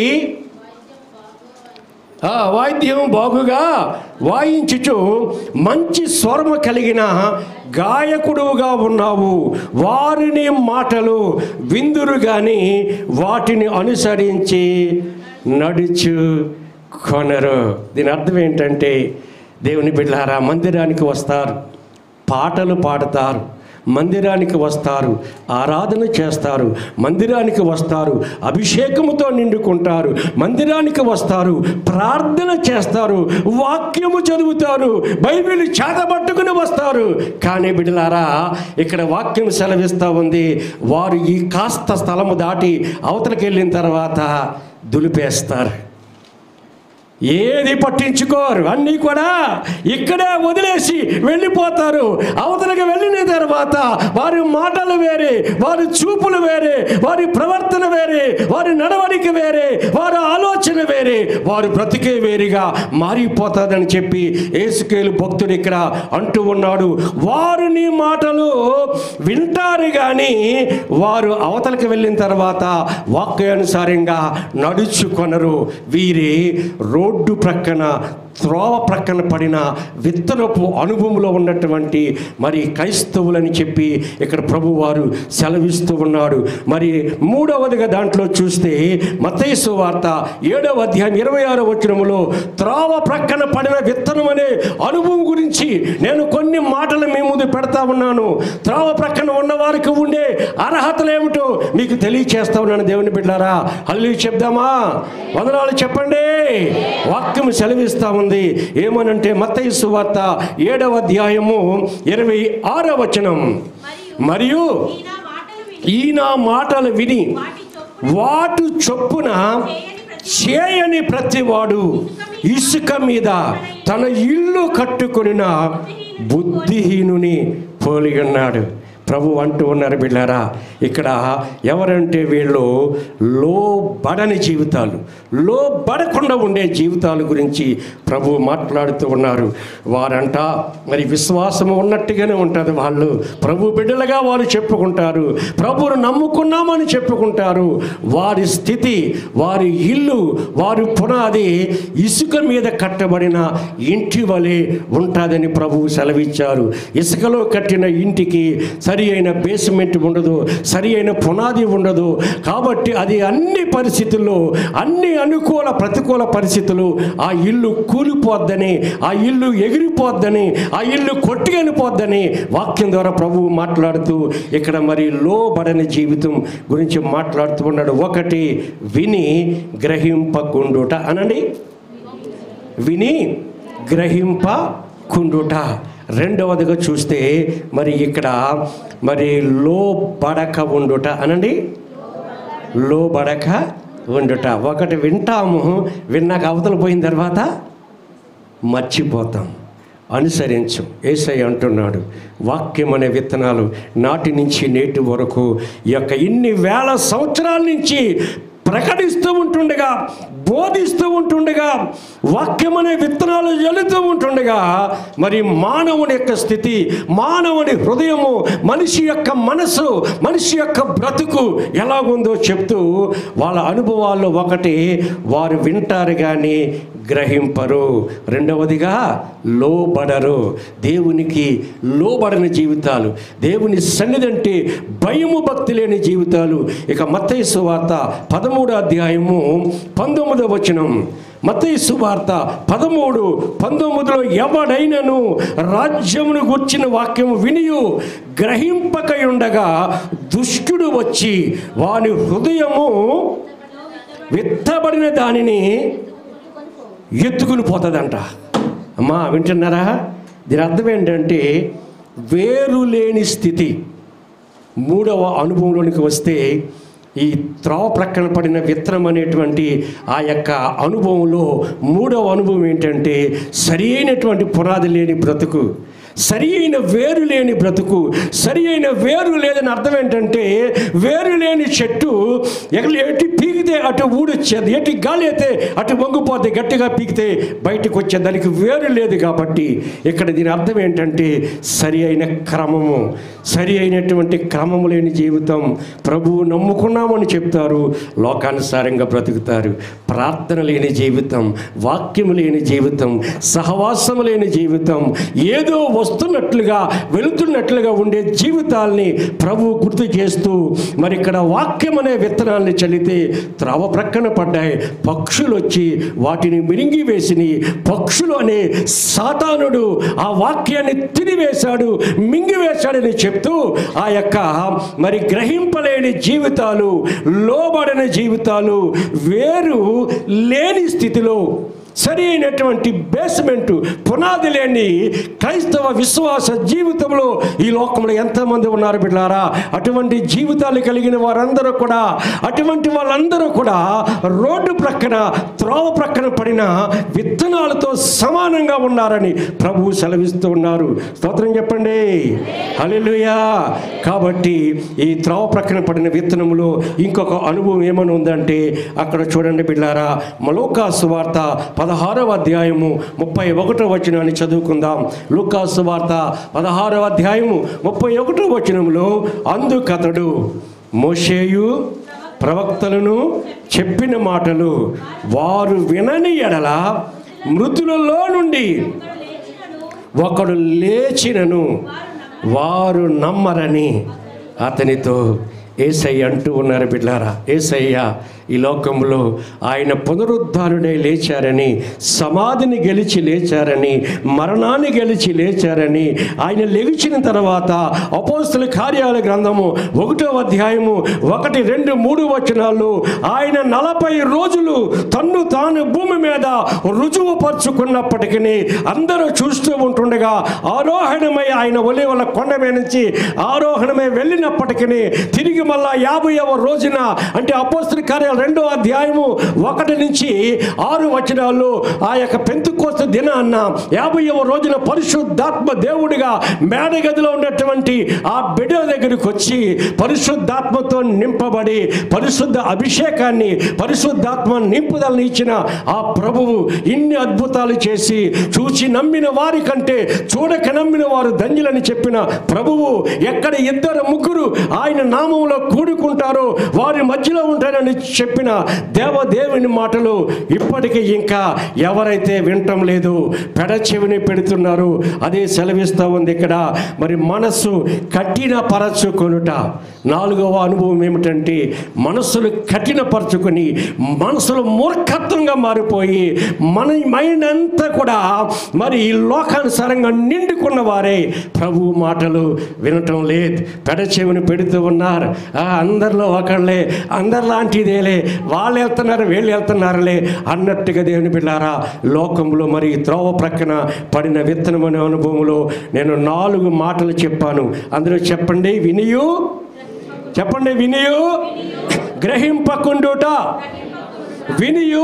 ఆ వాయిద్యం బాగుగా వాయించుచు మంచి స్వరము కలిగిన గాయకుడుగా ఉన్నావు వారిని మాటలు విందురు కానీ వాటిని అనుసరించి నడుచు కొనరు దీని అర్థం ఏంటంటే దేవుని బిడ్డారా మందిరానికి వస్తారు పాటలు పాడతారు మందిరానికి వస్తారు ఆరాధన చేస్తారు మందిరానికి వస్తారు అభిషేకముతో నిండుకుంటారు మందిరానికి వస్తారు ప్రార్థన చేస్తారు వాక్యము చదువుతారు బైబిల్ చేతబట్టుకుని వస్తారు కానీ బిడ్డలారా ఇక్కడ వాక్యం సెలవిస్తూ ఉంది వారు ఈ కాస్త స్థలము దాటి అవతలకి వెళ్ళిన తర్వాత దులిపేస్తారు ఏది పట్టించుకోరు అన్నీ కూడా ఇక్కడే వదిలేసి వెళ్ళిపోతారు అవతలకి వెళ్ళిన తర్వాత వారి మాటలు వేరే వారి చూపులు వేరే వారి ప్రవర్తన వేరే వారి నడవడిక వేరే వారి ఆలోచన వేరే వారు బ్రతికే వేరుగా మారిపోతాదని చెప్పి ఏసుకేలు భక్తుడు ఇక్కడ అంటూ ఉన్నాడు వారు నీ మాటలు వింటారు కానీ వారు అవతలకి వెళ్ళిన తర్వాత వాక్యానుసారంగా నడుచుకొనరు వీరి రోడ్డు ప్రక్కన త్రోవ ప్రక్కన పడిన విత్తనపు అనుభవంలో ఉన్నటువంటి మరి క్రైస్తవులని చెప్పి ఇక్కడ ప్రభువారు సెలవిస్తూ ఉన్నాడు మరి మూడవదిగా దాంట్లో చూస్తే మతేసు వార్త ఏడవ అధ్యాయం ఇరవై ఆరో వచనములో త్రోవ ప్రక్కన పడిన విత్తనం అనే అనుభవం గురించి నేను కొన్ని మాటలు మీ ముందు పెడతా ఉన్నాను త్రోవ ప్రక్కన ఉన్న వారికి ఉండే అర్హతలు ఏమిటో మీకు తెలియచేస్తా ఉన్నాను దేవుని బిడ్డారా హల్లి చెప్దామా వందనాలు చెప్పండి వాక్యం సెలవిస్తా ఉంది ఏమనంటే మత్తయి సువార్త ఏడవ అధ్యాయము ఇరవై ఆరో వచనం మరియు ఈయన మాటలు విని వాటు చొప్పున చేయని ప్రతివాడు ఇసుక మీద తన ఇల్లు కట్టుకొనిన బుద్ధిహీనుని పోలి ఉన్నాడు ప్రభు అంటూ ఉన్నారు బిళ్ళారా ఇక్కడ ఎవరంటే వీళ్ళు లోబడని జీవితాలు లోబడకుండా ఉండే జీవితాల గురించి ప్రభు మాట్లాడుతూ ఉన్నారు వారంట మరి విశ్వాసం ఉన్నట్టుగానే ఉంటుంది వాళ్ళు ప్రభు బిడ్డలుగా వారు చెప్పుకుంటారు ప్రభువును నమ్ముకున్నామని చెప్పుకుంటారు వారి స్థితి వారి ఇల్లు వారి పునాది ఇసుక మీద కట్టబడిన ఇంటి వలె ఉంటుందని ప్రభువు సెలవిచ్చారు ఇసుకలో కట్టిన ఇంటికి సరి అయిన బేస్మెంట్ ఉండదు సరి అయిన పునాది ఉండదు కాబట్టి అది అన్ని పరిస్థితుల్లో అన్ని అనుకూల ప్రతికూల పరిస్థితులు ఆ ఇల్లు కూలిపోద్దని ఆ ఇల్లు ఎగిరిపోద్దని ఆ ఇల్లు కొట్టుకెళ్ళిపోద్దని వాక్యం ద్వారా ప్రభువు మాట్లాడుతూ ఇక్కడ మరి లోబడని జీవితం గురించి మాట్లాడుతూ ఉన్నాడు ఒకటి విని గ్రహింపకుండుట అనండి విని గ్రహింపకుండుట రెండవదిగా చూస్తే మరి ఇక్కడ మరి లోబడక ఉండుట అనండి లోబడక ఉండుట ఒకటి వింటాము విన్నాక అవతల పోయిన తర్వాత మర్చిపోతాం అనుసరించు ఏసై అంటున్నాడు వాక్యం అనే విత్తనాలు నాటి నుంచి నేటి వరకు ఈ యొక్క ఇన్ని వేల సంవత్సరాల నుంచి ప్రకటిస్తూ ఉంటుండగా బోధిస్తూ ఉంటుండగా వాక్యం అనే విత్తనాలు జల్లుతూ ఉంటుండగా మరి మానవుని యొక్క స్థితి మానవుని హృదయము మనిషి యొక్క మనసు మనిషి యొక్క బ్రతుకు ఎలాగుందో చెప్తూ వాళ్ళ అనుభవాల్లో ఒకటి వారు వింటారు కానీ గ్రహింపరు రెండవదిగా లోబడరు దేవునికి లోబడని జీవితాలు దేవుని సన్నిధి అంటే భయము భక్తి లేని జీవితాలు ఇక మత్తయి సువార్త పదమూడో అధ్యాయము పంతొమ్మిదవ వచనం మత్తయి సువార్త పదమూడు పంతొమ్మిదిలో ఎవడైనను రాజ్యమును గుర్చిన వాక్యము వినియు గ్రహింపకై ఉండగా దుష్టుడు వచ్చి వాని హృదయము విత్తబడిన దానిని ఎత్తుకుని పోతుందంట అమ్మా వింటున్నారా దీని అర్థం ఏంటంటే వేరు లేని స్థితి మూడవ అనుభవంలోనికి వస్తే ఈ త్రోవ ప్రక్కన పడిన విత్తనం అనేటువంటి ఆ యొక్క అనుభవంలో మూడవ అనుభవం ఏంటంటే సరి అయినటువంటి పునాది లేని బ్రతుకు సరి అయిన వేరు లేని బ్రతుకు సరి అయిన వేరు లేదని అర్థం ఏంటంటే వేరు లేని చెట్టు ఎక్కడ ఎటు పీకితే అటు ఊడొచ్చేది ఎటు గాలి అయితే అటు వంగిపోతే గట్టిగా పీకితే బయటకు వచ్చేది దానికి వేరు లేదు కాబట్టి ఇక్కడ దీని అర్థం ఏంటంటే సరి అయిన క్రమము సరి అయినటువంటి క్రమము లేని జీవితం ప్రభువు నమ్ముకున్నామని చెప్తారు లోకానుసారంగా బ్రతుకుతారు ప్రార్థన లేని జీవితం వాక్యము లేని జీవితం సహవాసము లేని జీవితం ఏదో వస్తున్నట్లుగా వెళుతున్నట్లుగా ఉండే జీవితాల్ని ప్రభువు గుర్తు చేస్తూ మరి ఇక్కడ వాక్యం అనే విత్తనాల్ని చల్లితే త్రవ ప్రక్కన పడ్డాయి పక్షులు వచ్చి వాటిని మిరింగి వేసిని పక్షులు అనే సాతానుడు ఆ వాక్యాన్ని తినివేశాడు మింగివేశాడని చెప్తూ ఆ యొక్క మరి గ్రహింపలేని జీవితాలు లోబడని జీవితాలు వేరు లేని స్థితిలో సరి అయినటువంటి బేస్మెంట్ పునాది లేని క్రైస్తవ విశ్వాస జీవితంలో ఈ లోకంలో ఎంతమంది ఉన్నారు బిడ్డారా అటువంటి జీవితాలు కలిగిన వారందరూ కూడా అటువంటి వాళ్ళందరూ కూడా రోడ్డు ప్రక్కన త్రోవ ప్రక్కన పడిన విత్తనాలతో సమానంగా ఉన్నారని ప్రభువు సెలవిస్తూ ఉన్నారు స్తోత్రం చెప్పండి హల్లెలూయా కాబట్టి ఈ త్రోవ ప్రక్కన పడిన విత్తనములో ఇంకొక అనుభవం ఏమని ఉందంటే అక్కడ చూడండి బిడ్డారా మలోకాసు వార్త పదహారవ అధ్యాయము ముప్పై ఒకటో వచనాన్ని చదువుకుందాం లూకాసు వార్త పదహారవ అధ్యాయము ముప్పై ఒకటో వచనంలో అందుకతడు మోషేయు ప్రవక్తలను చెప్పిన మాటలు వారు వినని ఎడల మృతులలో నుండి ఒకడు లేచినను వారు నమ్మరని అతనితో ఏసయ్య అంటూ ఉన్నారు బిడ్డారా ఏసయ్య ఈ లోకంలో ఆయన పునరుద్ధారుడై లేచారని సమాధిని గెలిచి లేచారని మరణాన్ని గెలిచి లేచారని ఆయన లెగిచిన తర్వాత అపోస్తుల కార్యాల గ్రంథము ఒకటో అధ్యాయము ఒకటి రెండు మూడు వచనాలు ఆయన నలభై రోజులు తన్ను తాను భూమి మీద రుజువు పరుచుకున్నప్పటికీ అందరూ చూస్తూ ఉంటుండగా ఆరోహణమై ఆయన ఒలివల కొండ మీద నుంచి ఆరోహణమై వెళ్ళినప్పటికీ తిరిగి మళ్ళా యాభైవ రోజున అంటే అపోస్తుల కార్యాలు రెండో అధ్యాయము ఒకటి నుంచి ఆరు వచనాల్లో ఆ యొక్క పెంతుకోస్త దినాన్న యాభైవ రోజున పరిశుద్ధాత్మ దేవుడిగా మేడగదిలో ఉన్నటువంటి ఆ బిడ్డ దగ్గరికి వచ్చి పరిశుద్ధాత్మతో నింపబడి పరిశుద్ధ అభిషేకాన్ని పరిశుద్ధాత్మ నింపుదలని ఇచ్చిన ఆ ప్రభువు ఇన్ని అద్భుతాలు చేసి చూచి నమ్మిన వారి కంటే చూడక నమ్మిన వారు ధన్యులని చెప్పిన ప్రభువు ఎక్కడ ఇద్దరు ముగ్గురు ఆయన నామంలో కూడుకుంటారో వారి మధ్యలో ఉంటారని చెప్పిన దేవదేవుని మాటలు ఇప్పటికీ ఇంకా ఎవరైతే వినటం లేదు పెడచెవిని పెడుతున్నారు అదే సెలవిస్తూ ఉంది ఇక్కడ మరి మనస్సు కఠిన పరచుకొనుట నాలుగవ అనుభవం ఏమిటంటే మనస్సులు కఠినపరచుకొని మనసులు మూర్ఖత్వంగా మారిపోయి మన మైండ్ అంతా కూడా మరి ఈ లోకానుసారంగా నిండుకున్న వారే ప్రభు మాటలు వినటం లేదు పెడచెవిని పెడుతూ ఉన్నారు ఆ, అందరిలో ఒకళ్ళే అందరిలాంటిదేలే వాళ్ళు వెళ్తున్నారు వీళ్ళు వెళ్తున్నారులే అన్నట్టుగా దేవుని బిడ్డారా లోకంలో మరి ఈ త్రోవ ప్రక్కన పడిన విత్తనం అనే అనుభవంలో నేను నాలుగు మాటలు చెప్పాను అందులో చెప్పండి వినియు చెప్పండి వినియు గ్రహింపకుండుట వినియు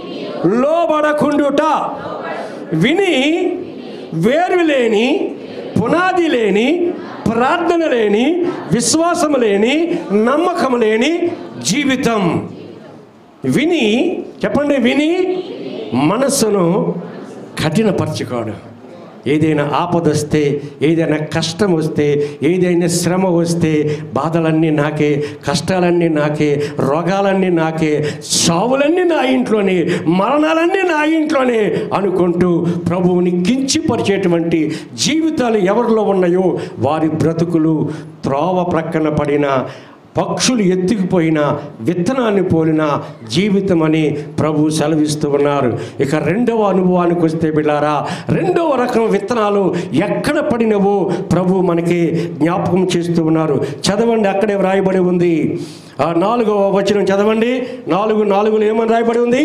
లోబడకుండుట విని వేరు లేని పునాది లేని ప్రార్థన లేని విశ్వాసం లేని నమ్మకం లేని జీవితం విని చెప్పండి విని మనస్సును కఠినపరచుకోడు ఏదైనా ఆపద వస్తే ఏదైనా కష్టం వస్తే ఏదైనా శ్రమ వస్తే బాధలన్నీ నాకే కష్టాలన్నీ నాకే రోగాలన్నీ నాకే చావులన్నీ నా ఇంట్లోనే మరణాలన్నీ నా ఇంట్లోనే అనుకుంటూ ప్రభువుని కించిపరిచేటువంటి జీవితాలు ఎవరిలో ఉన్నాయో వారి బ్రతుకులు త్రోవ ప్రక్కన పడిన పక్షులు ఎత్తుకుపోయిన విత్తనాన్ని పోలిన జీవితం అని ప్రభు సెలవిస్తూ ఉన్నారు ఇక రెండవ అనుభవానికి వస్తే బిళ్ళారా రెండవ రకం విత్తనాలు ఎక్కడ పడినవో ప్రభు మనకి జ్ఞాపకం చేస్తూ ఉన్నారు చదవండి అక్కడే వ్రాయబడి ఉంది ఆ నాలుగవ వచనం చదవండి నాలుగు నాలుగులో ఏమని రాయబడి ఉంది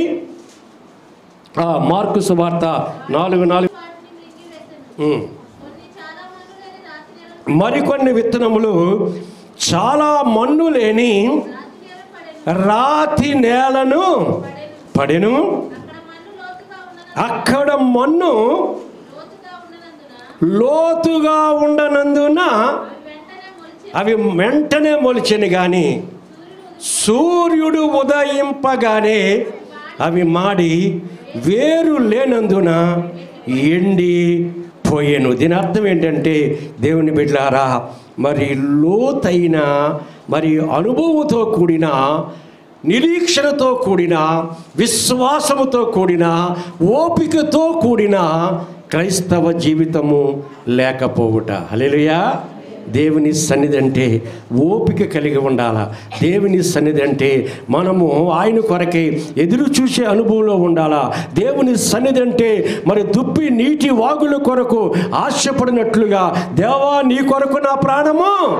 ఆ మార్కు సువార్త నాలుగు నాలుగు ఉమ్. మరికొన్ని విత్తనములు చాలా మన్ను లేని రాతి నేలను పడెను అక్కడ మన్ను లోతుగా ఉండనందున అవి వెంటనే మొలిచెను కానీ సూర్యుడు ఉదయింపగానే అవి మాడి వేరు లేనందున ఎండి పోయాను దీని అర్థం ఏంటంటే దేవుని బిడ్డారా మరి లోతైన మరి అనుభవంతో కూడిన నిరీక్షణతో కూడిన విశ్వాసముతో కూడిన ఓపికతో కూడిన క్రైస్తవ జీవితము లేకపోవుట హల్లెలూయా దేవుని సన్నిధి అంటే ఓపిక కలిగి ఉండాల దేవుని సన్నిధి అంటే మనము ఆయన కొరకే ఎదురు చూసే అనుభవంలో ఉండాలా దేవుని సన్నిధి అంటే మరి దుప్పి నీటి వాగుల కొరకు ఆశపడినట్లుగా దేవా నీ కొరకు నా ప్రాణము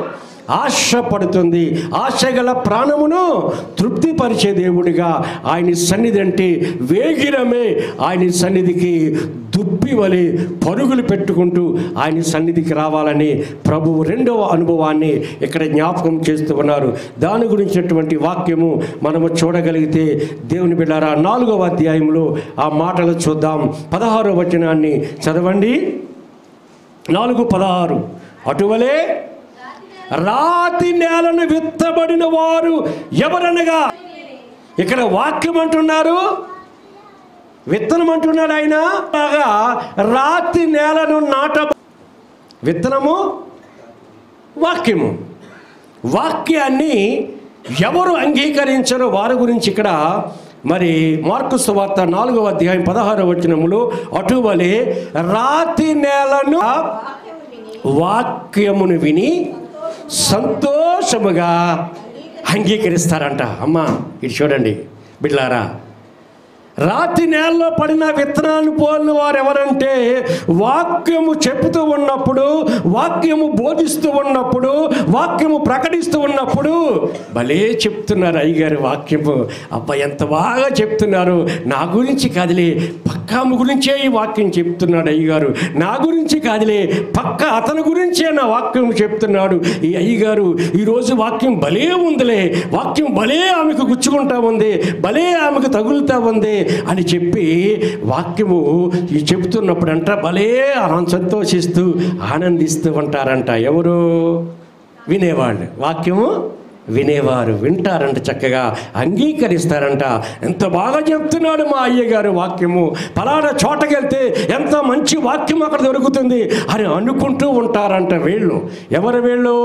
ఆశపడుతుంది ఆశ గల ప్రాణమును తృప్తిపరిచే దేవుడిగా ఆయన సన్నిధి అంటే వేగిరమే ఆయన సన్నిధికి దుప్పి వలె పరుగులు పెట్టుకుంటూ ఆయన సన్నిధికి రావాలని ప్రభువు రెండవ అనుభవాన్ని ఇక్కడ జ్ఞాపకం చేస్తూ ఉన్నారు దాని గురించినటువంటి వాక్యము మనము చూడగలిగితే దేవుని బిడ్డారా నాలుగవ అధ్యాయంలో ఆ మాటలు చూద్దాం పదహారో వచనాన్ని చదవండి నాలుగు పదహారు అటువలే రాతి నేలను విత్తబడిన వారు ఎవరనగా ఇక్కడ వాక్యం అంటున్నారు విత్తనం అంటున్నాడు ఆయన బాగా రాతి నేలను నాట విత్తనము వాక్యము వాక్యాన్ని ఎవరు అంగీకరించరో వారి గురించి ఇక్కడ మరి మార్కు సువార్త నాలుగవ అధ్యాయం పదహారవ వచనములు అటువలే రాతి నేలను వాక్యమును విని సంతోషముగా అంగీకరిస్తారంట అమ్మా ఇది చూడండి బిడ్లారా రాతి నేలలో పడిన విత్తనాన్ని పోలిన వారు ఎవరంటే వాక్యము చెబుతూ ఉన్నప్పుడు వాక్యము బోధిస్తూ ఉన్నప్పుడు వాక్యము ప్రకటిస్తూ ఉన్నప్పుడు భలే చెప్తున్నారు అయ్యగారి వాక్యము అబ్బా ఎంత బాగా చెప్తున్నారు నా గురించి కాదులే పక్కాము గురించే ఈ వాక్యం చెప్తున్నాడు అయ్యగారు నా గురించి కాదులే పక్క అతని గురించే నా వాక్యం చెప్తున్నాడు ఈ అయ్యగారు ఈరోజు వాక్యం భలే ఉందిలే వాక్యం భలే ఆమెకు గుచ్చుకుంటా ఉంది భలే ఆమెకు తగులుతా ఉంది అని చెప్పి వాక్యము ఈ చెప్తున్నప్పుడంట భలే ఆ- సంతోషిస్తూ ఆనందిస్తూ ఉంటారంట ఎవరు వినేవాళ్ళు వాక్యము వినేవారు వింటారంట చక్కగా అంగీకరిస్తారంట ఎంత బాగా చెప్తున్నాడు మా అయ్యగారు వాక్యము పలానా చోటకెళ్తే ఎంత మంచి వాక్యం అక్కడ దొరుకుతుంది అని అనుకుంటూ ఉంటారంట వీళ్ళు ఎవరు వీళ్ళు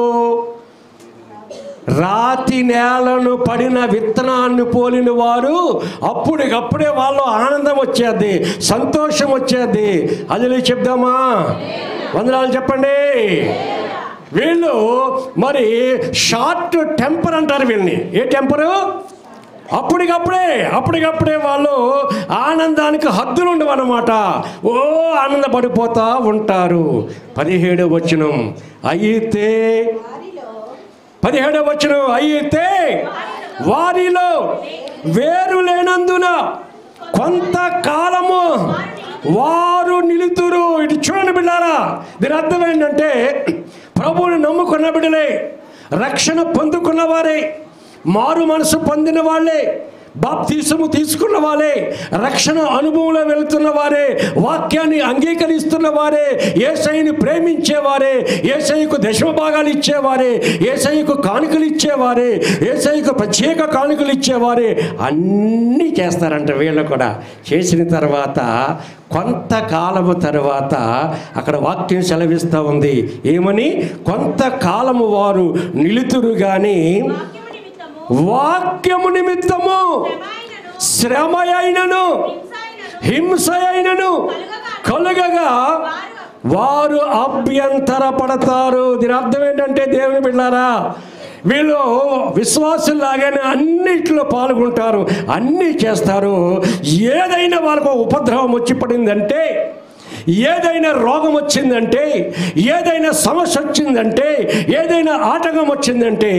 రాతి నేలను పడిన విత్తనాన్ని పోలిన వారు అప్పటికప్పుడే వాళ్ళు ఆనందం వచ్చేది సంతోషం వచ్చేది అది చెప్దామా వందనాలు చెప్పండి వీళ్ళు మరి షార్ట్ టెంపర్ అంటారు వీళ్ళని ఏ టెంపరు అప్పటికప్పుడే అప్పటికప్పుడే వాళ్ళు ఆనందానికి హద్దులు ఉండవన్నమాట ఓ ఆనందపడిపోతా ఉంటారు పదిహేడు వచనం అయితే పదిహేడవ వచ్చిన అయితే వారిలో వేరు లేనందున కొంతకాలము వారు నిలుతురు ఇటు చూడండి బిడ్డారా దీని అర్థం ఏంటంటే ప్రభువుని నమ్ముకున్న బిడ్డలే రక్షణ పొందుకున్న వారే మారు మనసు పొందిన వాళ్ళే బాప్తీసము తీసుకున్న వారే రక్షణ అనుభవంలో వెళుతున్న వారే వాక్యాన్ని అంగీకరిస్తున్న వారే ఏసైని ప్రేమించేవారే ఏసైకు దశమ భాగాలు ఇచ్చేవారే ఏసైకు కానుకలు ఇచ్చేవారే ఏసైకు ప్రత్యేక కానుకలు ఇచ్చేవారే అన్నీ చేస్తారంట వీళ్ళు కూడా చేసిన తర్వాత కొంతకాలము తర్వాత అక్కడ వాక్యం సెలవిస్తూ ఉంది ఏమని కొంతకాలము వారు నిలుతురు కానీ వాక్యము నిమిత్తము శ్రమ అయినను హింస అయినను కలుగగా వారు అభ్యంతర పడతారు దీని అర్థం ఏంటంటే దేవుని బిడ్డారా వీళ్ళు విశ్వాసులాగానే అన్నిట్లో పాల్గొంటారు అన్నీ చేస్తారు ఏదైనా వాళ్ళకు ఉపద్రవం వచ్చి పడిందంటే ఏదైనా రోగం వచ్చిందంటే ఏదైనా సమస్య వచ్చిందంటే ఏదైనా ఆటంకం వచ్చిందంటే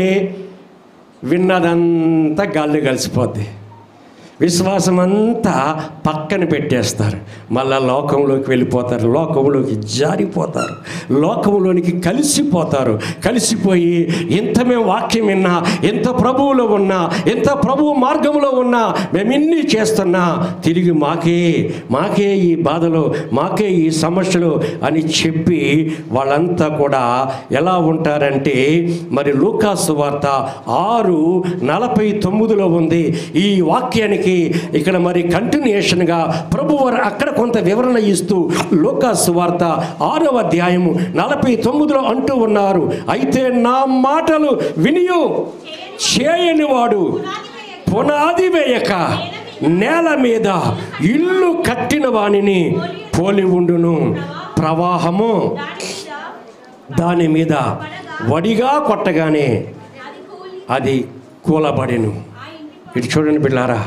విన్నదంతా గాల్లో కలిసిపోద్ది విశ్వాసం అంతా పక్కన పెట్టేస్తారు మళ్ళా లోకంలోకి వెళ్ళిపోతారు లోకంలోకి జారిపోతారు లోకంలోనికి కలిసిపోతారు కలిసిపోయి ఇంత మేము వాక్యం విన్నా ఎంత ప్రభువులో ఉన్నా ఎంత ప్రభువు మార్గంలో ఉన్నా మేము ఇన్ని చేస్తున్నా తిరిగి మాకే మాకే ఈ బాధలు మాకే ఈ సమస్యలు అని చెప్పి వాళ్ళంతా కూడా ఎలా ఉంటారంటే మరి లూకాసు వార్త ఆరు నలభై తొమ్మిదిలో ఉంది ఈ వాక్యానికి ఇక్కడ మరి కంటిన్యూషన్గా ప్రభు వారు అక్కడ కొంత వివరణ ఇస్తూ లూకాసు వార్త ఆరవ అధ్యాయము నలభై తొమ్మిదిలో అంటూ ఉన్నారు అయితే నా మాటలు వినియు చేయని వాడు పునాది వేయక నేల మీద ఇల్లు కట్టిన వానిని పోలి ఉండును ప్రవాహము దాని మీద వడిగా కొట్టగానే అది కూలబడెను ఇటు చూడండి బిళ్ళారా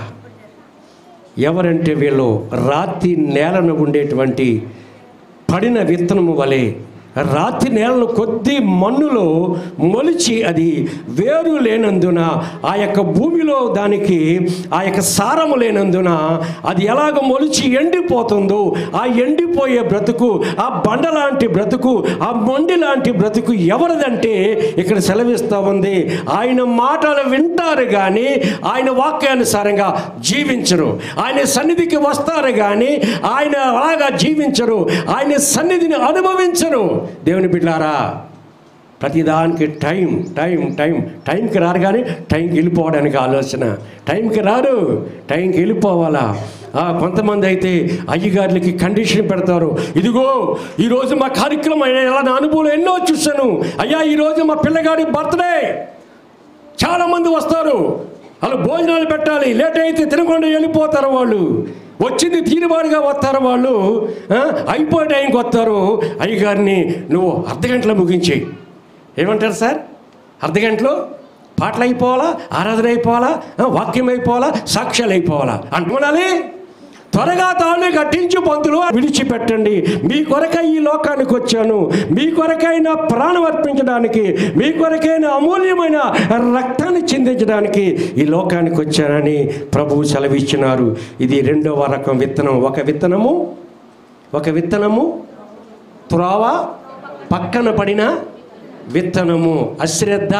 ఎవరంటే వీళ్ళు రాతి నేలను ఉండేటువంటి పడిన విత్తనము వలె రాతి నేలను కొద్ది మన్నులో మొలిచి అది వేరు లేనందున ఆ యొక్క భూమిలో దానికి ఆ యొక్క సారము లేనందున అది ఎలాగ మొలిచి ఎండిపోతుందో ఆ ఎండిపోయే బ్రతుకు ఆ బండ లాంటి బ్రతుకు ఆ మొండి లాంటి బ్రతుకు ఎవరిదంటే ఇక్కడ సెలవిస్తూ ఉంది ఆయన మాటలు వింటారు కానీ ఆయన వాక్యానుసారంగా జీవించరు ఆయన సన్నిధికి వస్తారు కానీ ఆయన అలాగా జీవించరు ఆయన సన్నిధిని అనుభవించరు దేవుని బిడ్డారా ప్రతిదానికి టైం టైం టైం టైంకి రారు కానీ టైంకి వెళ్ళిపోవడానికి ఆలోచన టైంకి రారు టైంకి వెళ్ళిపోవాలా ఆ, కొంతమంది అయితే అయ్యగారులకి కండిషన్ పెడతారు ఇదిగో ఈరోజు మా కార్యక్రమం ఎలా నా అనుభవం ఎన్నో చూశాను అయ్యా ఈరోజు మా పిల్లగాడి బర్త్డే చాలామంది వస్తారు వాళ్ళు భోజనాలు పెట్టాలి లేట్ అయితే తినకుండా వెళ్ళిపోతారు వాళ్ళు వచ్చింది తీరుబాటుగా వస్తారు వాళ్ళు ఆ, అయిపోయే టైంకి వస్తారు అయ్యగారిని నువ్వు అర్ధ గంటలో ముగించేయి ఏమంటారు సార్ అర్ధ గంటలో పాటలు అయిపోవాలా ఆరాధన అయిపోవాలా ఆ, వాక్యం అయిపోవాలా సాక్ష్యాలు అయిపోవాలా అంటున్నాలి త్వరగా తాళి కట్టించు పంతులు విడిచిపెట్టండి మీ కొరకై ఈ లోకానికి వచ్చాను మీ కొరకై నా ప్రాణం అర్పించడానికి మీ కొరకై నా అమూల్యమైన రక్తాన్ని చిందించడానికి ఈ లోకానికి వచ్చానని ప్రభువు సెలవిచ్చినారు ఇది రెండవ రకం విత్తనం ఒక విత్తనము ఒక విత్తనము త్రోవ పక్కన పడిన విత్తనము అశ్రద్ధ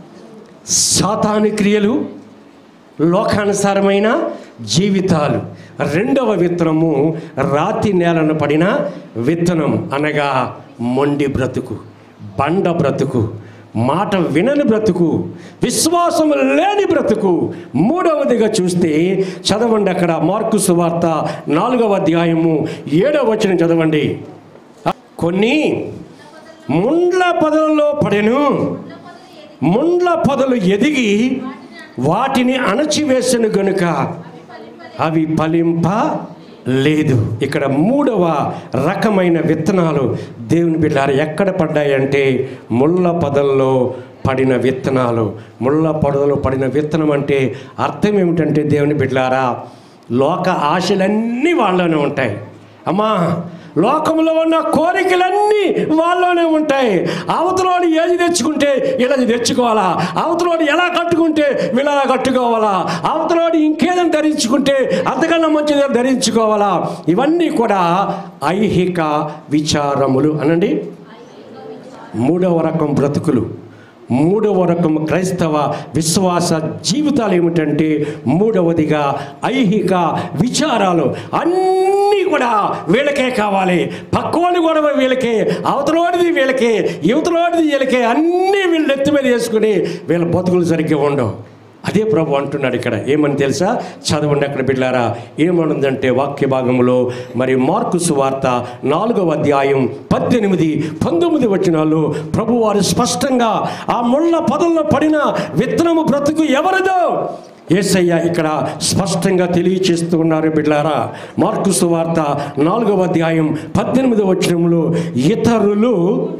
సాతాను క్రియలు లోకానుసారమైన జీవితాలు రెండవ విత్తనము రాతి నేలను పడిన విత్తనం అనగా మొండి బ్రతుకు బండ బ్రతుకు మాట వినని బ్రతుకు విశ్వాసం లేని బ్రతుకు మూడవదిగా చూస్తే చదవండి అక్కడ మార్కు సువార్త నాలుగవ అధ్యాయము ఏడవ వచనం చదవండి కొన్ని ముండ్ల పొదలలో పడెను ముండ్ల పొదలు ఎదిగి వాటిని అణచివేసను గనుక అవి ఫలింప లేదు ఇక్కడ మూడవ రకమైన విత్తనాలు దేవుని బిడ్డారు ఎక్కడ పడ్డాయంటే ముళ్ళ పొదల్లో పడిన విత్తనాలు ముళ్ళ పొదలో పడిన విత్తనం అంటే అర్థం ఏమిటంటే దేవుని బిడ్డారా లోక ఆశలన్నీ వాళ్ళలోనే ఉంటాయి అమ్మా లోకంలో ఉన్న కోరికలన్నీ వాళ్ళలోనే ఉంటాయి అవతలోడు ఏది తెచ్చుకుంటే ఇలా తెచ్చుకోవాలా అవతలోడు ఎలా కట్టుకుంటే వీళ్ళ కట్టుకోవాలా అవతలోడు ఇంకేదైనా ధరించుకుంటే అంతకన్నా మంచిది ధరించుకోవాలా ఇవన్నీ కూడా ఐహిక విచారములు అనండి మూడవ రకం బ్రతుకులు మూడవ రకం క్రైస్తవ విశ్వాస జీవితాలు ఏమిటంటే మూడవదిగా ఐహిక విచారాలు అన్నీ కూడా వీళ్ళకే కావాలి పక్కోని గొడవ వీళ్ళకే అవతలోడిది వీళ్ళకే యువతలోడిది వీళ్ళకే అన్నీ వీళ్ళు ఎత్తి మీద వేసుకుని వీళ్ళ బతుకులు సరిగ్గా ఉండవు అదే ప్రభు అంటున్నాడు ఇక్కడ ఏమని తెలుసా చదవండి అక్కడ బిడ్డారా ఏమనుందంటే వాక్య భాగంలో మరి మార్కు సువార్త నాలుగవ అధ్యాయం పద్దెనిమిది పంతొమ్మిది వచనాలు ప్రభు వారు స్పష్టంగా ఆ ముళ్ళ పదంలో పడిన విత్తనము బ్రతుకు ఎవరిదో ఏసయ్య ఇక్కడ స్పష్టంగా తెలియచేస్తూ ఉన్నారు బిడ్లారా మార్కు సువార్త నాలుగవ అధ్యాయం పద్దెనిమిది వచనంలో ఇతరులు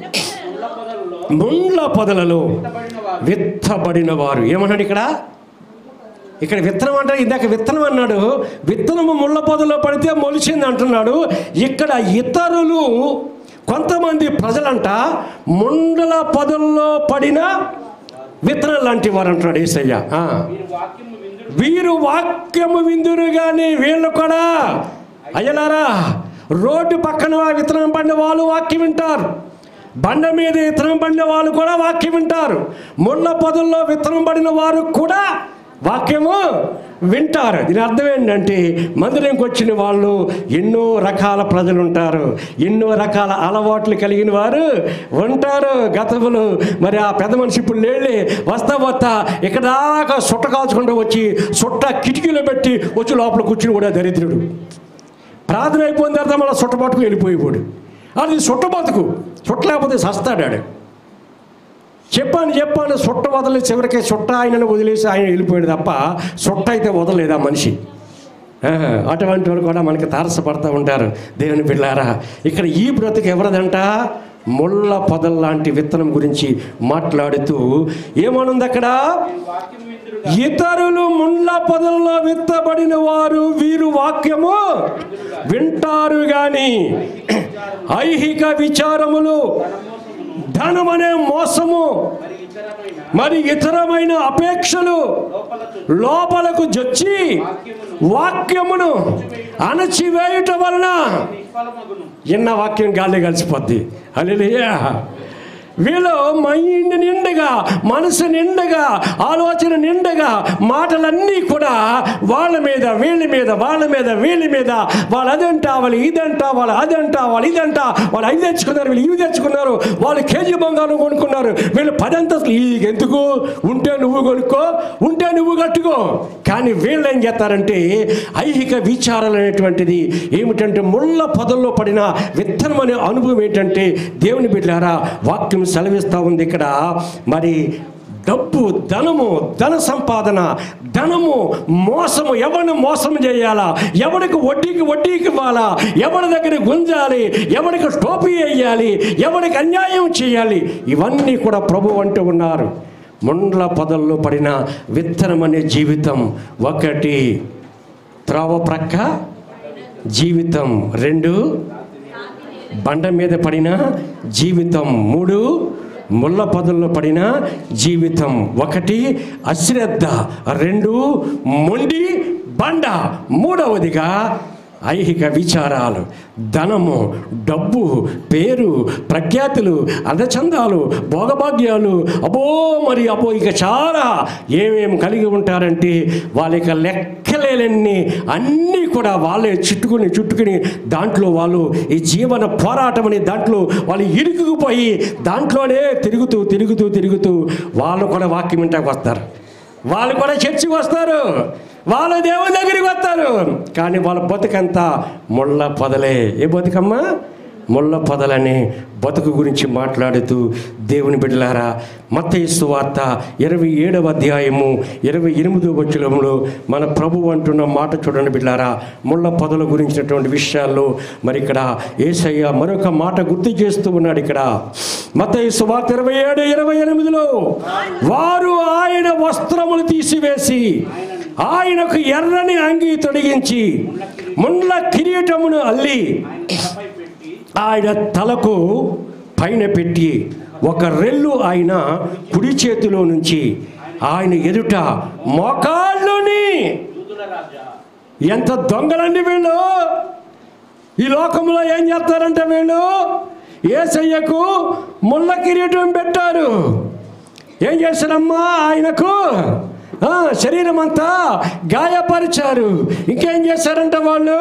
ముండ్ల పొదలలో విత్తబడిన వారు ఏమన్నాడు ఇక్కడ ఇక్కడ విత్తనం అంటే ఇందాక విత్తనం అన్నాడు విత్తనము ముళ్ళ పొదలో పడితే మొలిచింది అంటున్నాడు ఇక్కడ ఇతరులు కొంతమంది ప్రజలంట ముండల పొదల్లో పడిన విత్తనం లాంటి వారు అంటున్నాడు ఏసయ్య ఆ. వీరు వాక్యము విందురు కానీ వీళ్ళు కూడా అయ్యలారా రోడ్డు పక్కన విత్తనం పడిన వాళ్ళు వాక్యం వింటారు బండ మీద విత్తనం పడిన వాళ్ళు కూడా వాక్యం వింటారు ముళ్ళ పొదల్లో విత్తనం పడిన వారు కూడా వాక్యము వింటారు దీని అర్థం ఏంటంటే మందిరంకి వచ్చిన వాళ్ళు ఎన్నో రకాల ప్రజలు ఉంటారు ఎన్నో రకాల అలవాట్లు కలిగిన వారు ఉంటారు గతములు మరి ఆ పెద్ద మనిషి ఇప్పుడు లేళ్ళి వస్తా వస్తా ఇక్కడ దాకా సుట్ట కాల్చుకుంటూ వచ్చి సుట్ట కిటికీలో పెట్టి వచ్చి లోపల కూర్చుని కూడా దరిద్రుడు ప్రార్థన అయిపోయిన తర్వాత మళ్ళీ సుట్ట పట్టుకు వెళ్ళిపోయేవాడు అది సుట్ట బతుకు సుట్ట లేకపోతే సస్తాడాడు చెప్పాను చెప్పాను సుట్ట వదిలి చివరికి సుట్ట ఆయనను వదిలేసి ఆయన వెళ్ళిపోయాడు తప్ప సుట్ట అయితే వదలలేదు ఆ మనిషి ఆహా, అటువంటి వాళ్ళు కూడా మనకి తారసపడుతూ ఉంటారు దేవుని పిల్లారా ఇక్కడ ఈ బ్రతుకు ఎవరిదంట ముళ్ళ పొదల లాంటి విత్తనం గురించి మాట్లాడుతూ ఏమనుంది అక్కడ ఇతరులు ముళ్ళ పొదల్లో విత్తబడిన వారు వీరు వాక్యము వింటారు గాని ఐహిక విచారములు ధనమనే మోసము మరి ఇతరమైన అపేక్షలు లోపలకు జొచ్చి వాక్యమును అణచివేయుట వలన ఎన్న వాక్యం గాలి కలిసిపోద్ది అలెలుయా వీళ్ళు మైండ్ నిండుగా మనసు నిండుగా ఆలోచన నిండుగా మాటలన్నీ కూడా వాళ్ళ మీద వీళ్ళ మీద వాళ్ళ మీద వీళ్ళ మీద వాళ్ళు అదంటా వాళ్ళు ఇదంటా వాళ్ళు అదంటా వాళ్ళు ఇదంటా వాళ్ళు అవి తెచ్చుకున్నారు వీళ్ళు ఇవి తెచ్చుకున్నారు వాళ్ళు కేజీ బంగారం కొనుక్కున్నారు వీళ్ళు పదంతస్తులు ఈ ఎందుకు ఉంటే నువ్వు కొనుక్కో ఉంటే నువ్వు కట్టుకో కానీ వీళ్ళు ఏం చేస్తారంటే ఐహిక విచారాలు అనేటువంటిది ఏమిటంటే ముళ్ళ పొదల్లో పడిన విత్తనం అనే అనుభవం ఏంటంటే దేవుని బిడ్డారా వాక్యం సెలవిస్తూ ఉంది ఇక్కడ మరి డబ్బు ధనము ధన సంపాదన ధనము మోసము ఎవరిని మోసం చేయాలా ఎవరికి వడ్డీకి వడ్డీకి ఇవ్వాలా ఎవరి దగ్గర గుంజాలి ఎవరికి టోపీ వేయాలి ఎవరికి అన్యాయం చేయాలి ఇవన్నీ కూడా ప్రభు అంటూ ఉన్నారు ముండ్ల పొదల్లో పడిన విత్తనం అనే జీవితం ఒకటి త్రోవ ప్రక్క జీవితం రెండు బండ మీద పడిన జీవితం మూడు ముళ్ళ పొదల్లో పడిన జీవితం ఒకటి అశ్రద్ధ రెండు మొండి బండ మూడవదిగా ఐహిక విచారాలు ధనము డబ్బు పేరు ప్రఖ్యాతులు అందచందాలు భోగభాగ్యాలు అబో మరి అబో ఇక చాలా ఏమేమి కలిగి ఉంటారంటే వాళ్ళ యొక్క లెక్కలేనన్ని అన్నీ కూడా వాళ్ళే చుట్టుకుని చుట్టుకుని దాంట్లో వాళ్ళు ఈ జీవన పోరాటం అనే దాంట్లో వాళ్ళు ఇరుకుకుపోయి దాంట్లోనే తిరుగుతూ తిరుగుతూ తిరుగుతూ వాళ్ళు కూడా వాక్యం ఇంటానికి వస్తారు వాళ్ళు కూడా చర్చికి వస్తారు వాళ్ళు దేవుని దగ్గరికి వస్తారు కానీ వాళ్ళ బతుకంతా ముళ్ళ పొదలే ఏ బతుకమ్మా ముళ్ళ పొదలనే బతుకు గురించి మాట్లాడుతూ దేవుని బిడ్డలారా మత్తయిస్తు వార్త ఇరవై ఏడవ అధ్యాయము ఇరవై ఎనిమిదవ వచనంలో మన ప్రభు అంటున్న మాట చూడండి బిడ్డారా ముళ్ళ పొదల గురించినటువంటి విషయాల్లో మరి ఇక్కడ ఏసయ్య మరొక మాట గుర్తు చేస్తూ ఉన్నాడు ఇక్కడ మత్తయిస్తు వార్త ఇరవై ఏడు ఇరవై ఎనిమిదిలో వారు ఆయన వస్త్రములు తీసివేసి ఆయనకు ఎర్రని అంగి తొడిగించి ముండ్ల కిరీటమును అల్లి ఆయన తలకు పైన పెట్టి ఒక రెల్లు ఆయన కుడి చేతిలో నుంచి ఆయన ఎదుట మోకాళ్ళుని ఎంత దొంగలండి వీళ్ళు ఈ లోకంలో ఏం చేస్తారంటే వీళ్ళు ఏసయ్యకు ముళ్ళ కిరీటం పెట్టారు ఏం చేశారమ్మా ఆయనకు ఆ, శరీరం అంతా గాయపరిచారు ఇంకేం చేశారంట వాళ్ళు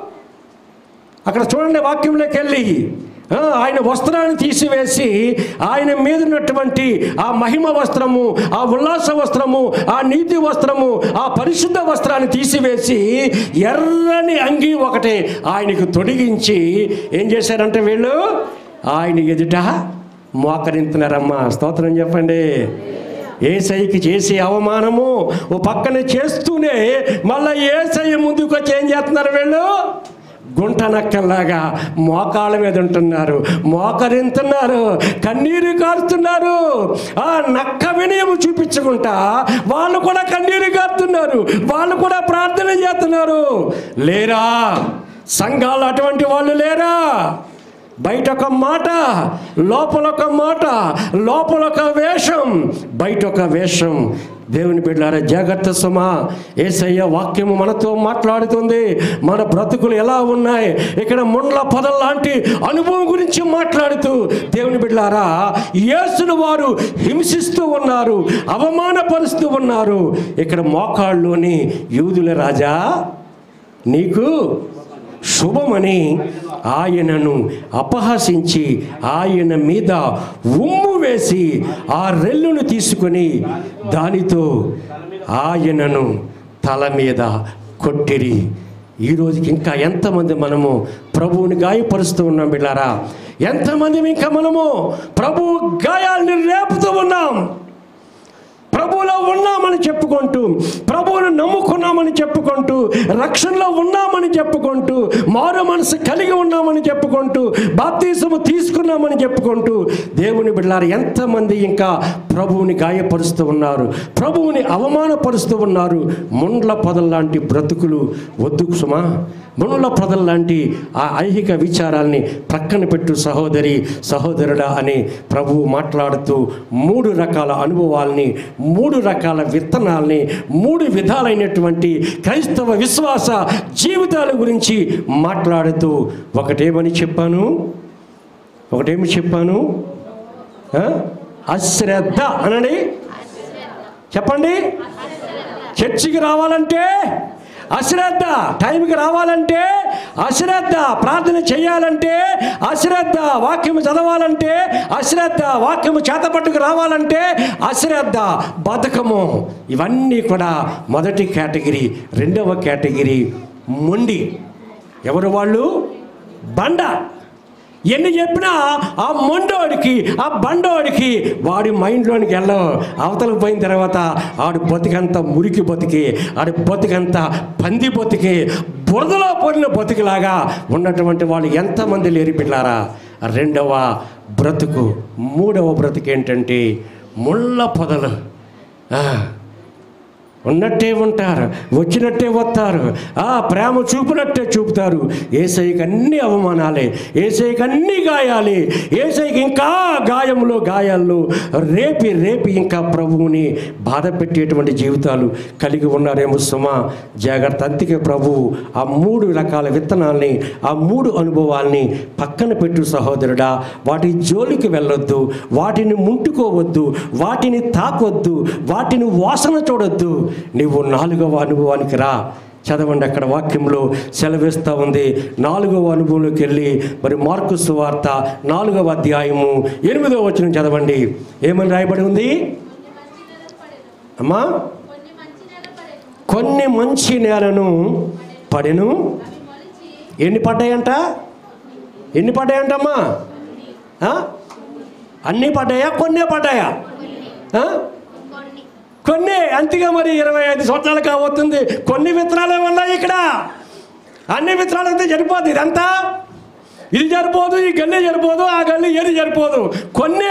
అక్కడ చూడండి వాక్యంలోకి వెళ్ళి ఆ, ఆయన వస్త్రాన్ని తీసివేసి ఆయన మీద ఉన్నటువంటి ఆ మహిమ వస్త్రము ఆ ఉల్లాస వస్త్రము ఆ నీతి వస్త్రము ఆ పరిశుద్ధ వస్త్రాన్ని తీసివేసి ఎర్రని అంగి ఒకటి ఆయనకు తొడిగించి ఏం చేశారంటే వీళ్ళు ఆయన ఎదుట మోకరింతున్నారమ్మా స్తోత్రం చెప్పండి ఏసైకి చేసే అవమానము ఓ పక్కన చేస్తూనే మళ్ళీ ఏసయ్య ముందుకు వచ్చి ఏం చేస్తున్నారు వీళ్ళు గుంట నక్కల్లాగా మోకాళ్ళ మీద ఉంటున్నారు మోకరింతున్నారు కన్నీరు కారుతున్నారు ఆ నక్క వినయం చూపించుకుంటా వాళ్ళు కూడా కన్నీరు కారుతున్నారు వాళ్ళు కూడా ప్రార్థన చేస్తున్నారు లేరా సంఘాలు అటువంటి వాళ్ళు లేరా బయట ఒక మాట లోపల ఒక మాట లోపల ఒక వేషం బయట ఒక వేషం దేవుని బిడ్డారా జాగ్రత్త సుమా ఏసయ్య వాక్యము మనతో మాట్లాడుతుంది మన బ్రతుకులు ఎలా ఉన్నాయి ఇక్కడ ముండ్ల పొదల లాంటి అనుభవం గురించి మాట్లాడుతూ దేవుని బిడ్డారా యేసును వారు హింసిస్తూ ఉన్నారు అవమానపరుస్తూ ఉన్నారు ఇక్కడ మోకాళ్ళలోని యూదుల రాజా నీకు శుభమని ఆయనను అపహసించి ఆయన మీద ఉమ్ము వేసి ఆ రెల్లును తీసుకొని దానితో ఆయనను తల మీద కొట్టిరి ఈ రోజుకి ఇంకా ఎంతమంది మనము ప్రభువుని గాయపరుస్తూ ఉన్నాం బిళ్ళారా ఎంతమంది ఇంకా మనము ప్రభు గాయాల్ని రేపుతూ ఉన్నాం ప్రభు ప్రభువులో ఉన్నామని చెప్పుకుంటూ ప్రభువును నమ్ముకున్నామని చెప్పుకుంటూ రక్షణలో ఉన్నామని చెప్పుకుంటూ మారు మనసు కలిగి ఉన్నామని చెప్పుకుంటూ బాప్తీసము తీసుకున్నామని చెప్పుకుంటూ దేవుని బిడ్డారు ఎంతమంది ఇంకా ప్రభువుని గాయపరుస్తూ ఉన్నారు ప్రభువుని అవమానపరుస్తూ ఉన్నారు ముండ్ల పొదల్లాంటి బ్రతుకులు వద్దు సుమా మునుల ప్రజల లాంటి ఆ ఐహిక విచారాల్ని ప్రక్కన పెట్టు సహోదరి సహోదరుడా అని ప్రభువు మాట్లాడుతూ మూడు రకాల అనుభవాల్ని మూడు రకాల విత్తనాల్ని మూడు విధాలైనటువంటి క్రైస్తవ విశ్వాస జీవితాల గురించి మాట్లాడుతూ ఒకటేమని చెప్పాను ఒకటేమి చెప్పాను ఆ? అశ్రద్ధ అనండి చెప్పండి చర్చికి రావాలంటే అశ్రద్ధ టైంకి రావాలంటే అశ్రద్ధ ప్రార్థన చేయాలంటే అశ్రద్ధ వాక్యము చదవాలంటే అశ్రద్ధ వాక్యము చేతపట్టుకు రావాలంటే అశ్రద్ధ బతకము ఇవన్నీ కూడా మొదటి కేటగిరీ రెండవ కేటగిరీ మొండి ఎవరు వాళ్ళు బండ ఎన్ని చెప్పినా ఆ మొండోడికి ఆ బండోడికి వాడి మైండ్లోనికి వెళ్ళవు అవతలకు పోయిన తర్వాత ఆడు బతికంతా మురికి బతికి ఆడి బతికంతా పంది బతికి బురదలో పోరిన బతికిలాగా ఉన్నటువంటి వాళ్ళు ఎంతమంది లేరు పిల్లారా రెండవ బ్రతుకు మూడవ బ్రతుకు ఏంటంటే ముళ్ళ పొదలు ఆ, ఉన్నట్టే ఉంటారు వచ్చినట్టే వస్తారు ఆ ప్రేమ చూపినట్టే చూపుతారు ఏసైకి అన్ని అవమానాలే ఏసైకి అన్ని గాయాలే ఏసైకి ఇంకా గాయములో గాయాల్లో రేపి రేపి ఇంకా ప్రభువుని బాధ పెట్టేటువంటి జీవితాలు కలిగి ఉన్నారేమో సుమా జాగ్రత్త అందుకే ప్రభువు ఆ మూడు రకాల విత్తనాల్ని ఆ మూడు అనుభవాల్ని పక్కన పెట్టు సహోదరుడా వాటి జోలికి వెళ్ళొద్దు వాటిని ముట్టుకోవద్దు వాటిని తాకొద్దు వాటిని వాసన చూడొద్దు నీవు నాలుగవ అనుభవానికి రా చదవండి అక్కడ వాక్యంలో సెలవిస్తూ ఉంది నాలుగవ అనుభవంలోకి వెళ్ళి మరి మార్కు సువార్త నాలుగవ అధ్యాయము ఎనిమిదవ వచనం చదవండి ఏమని రాయబడి ఉంది అమ్మా కొన్ని మంచి నేలను పడెను ఎన్ని పడ్డాయంట ఎన్ని పడ్డాయంటమ్మా ఆ? అన్నీ పడ్డాయా కొన్నే పడ్డాయా ఆ? కొన్ని అంతగా మరి ఇరవై ఐదు సంవత్సరాలు కావస్తుంది కొన్ని విత్తనాలే ఉన్నాయి ఇక్కడ అన్ని విత్తనాలు అయితే సరిపోదు ఇదంతా ఇది సరిపోదు ఈ గల్లీ సరిపోదు ఆ గల్లీ ఏది సరిపోదు కొన్ని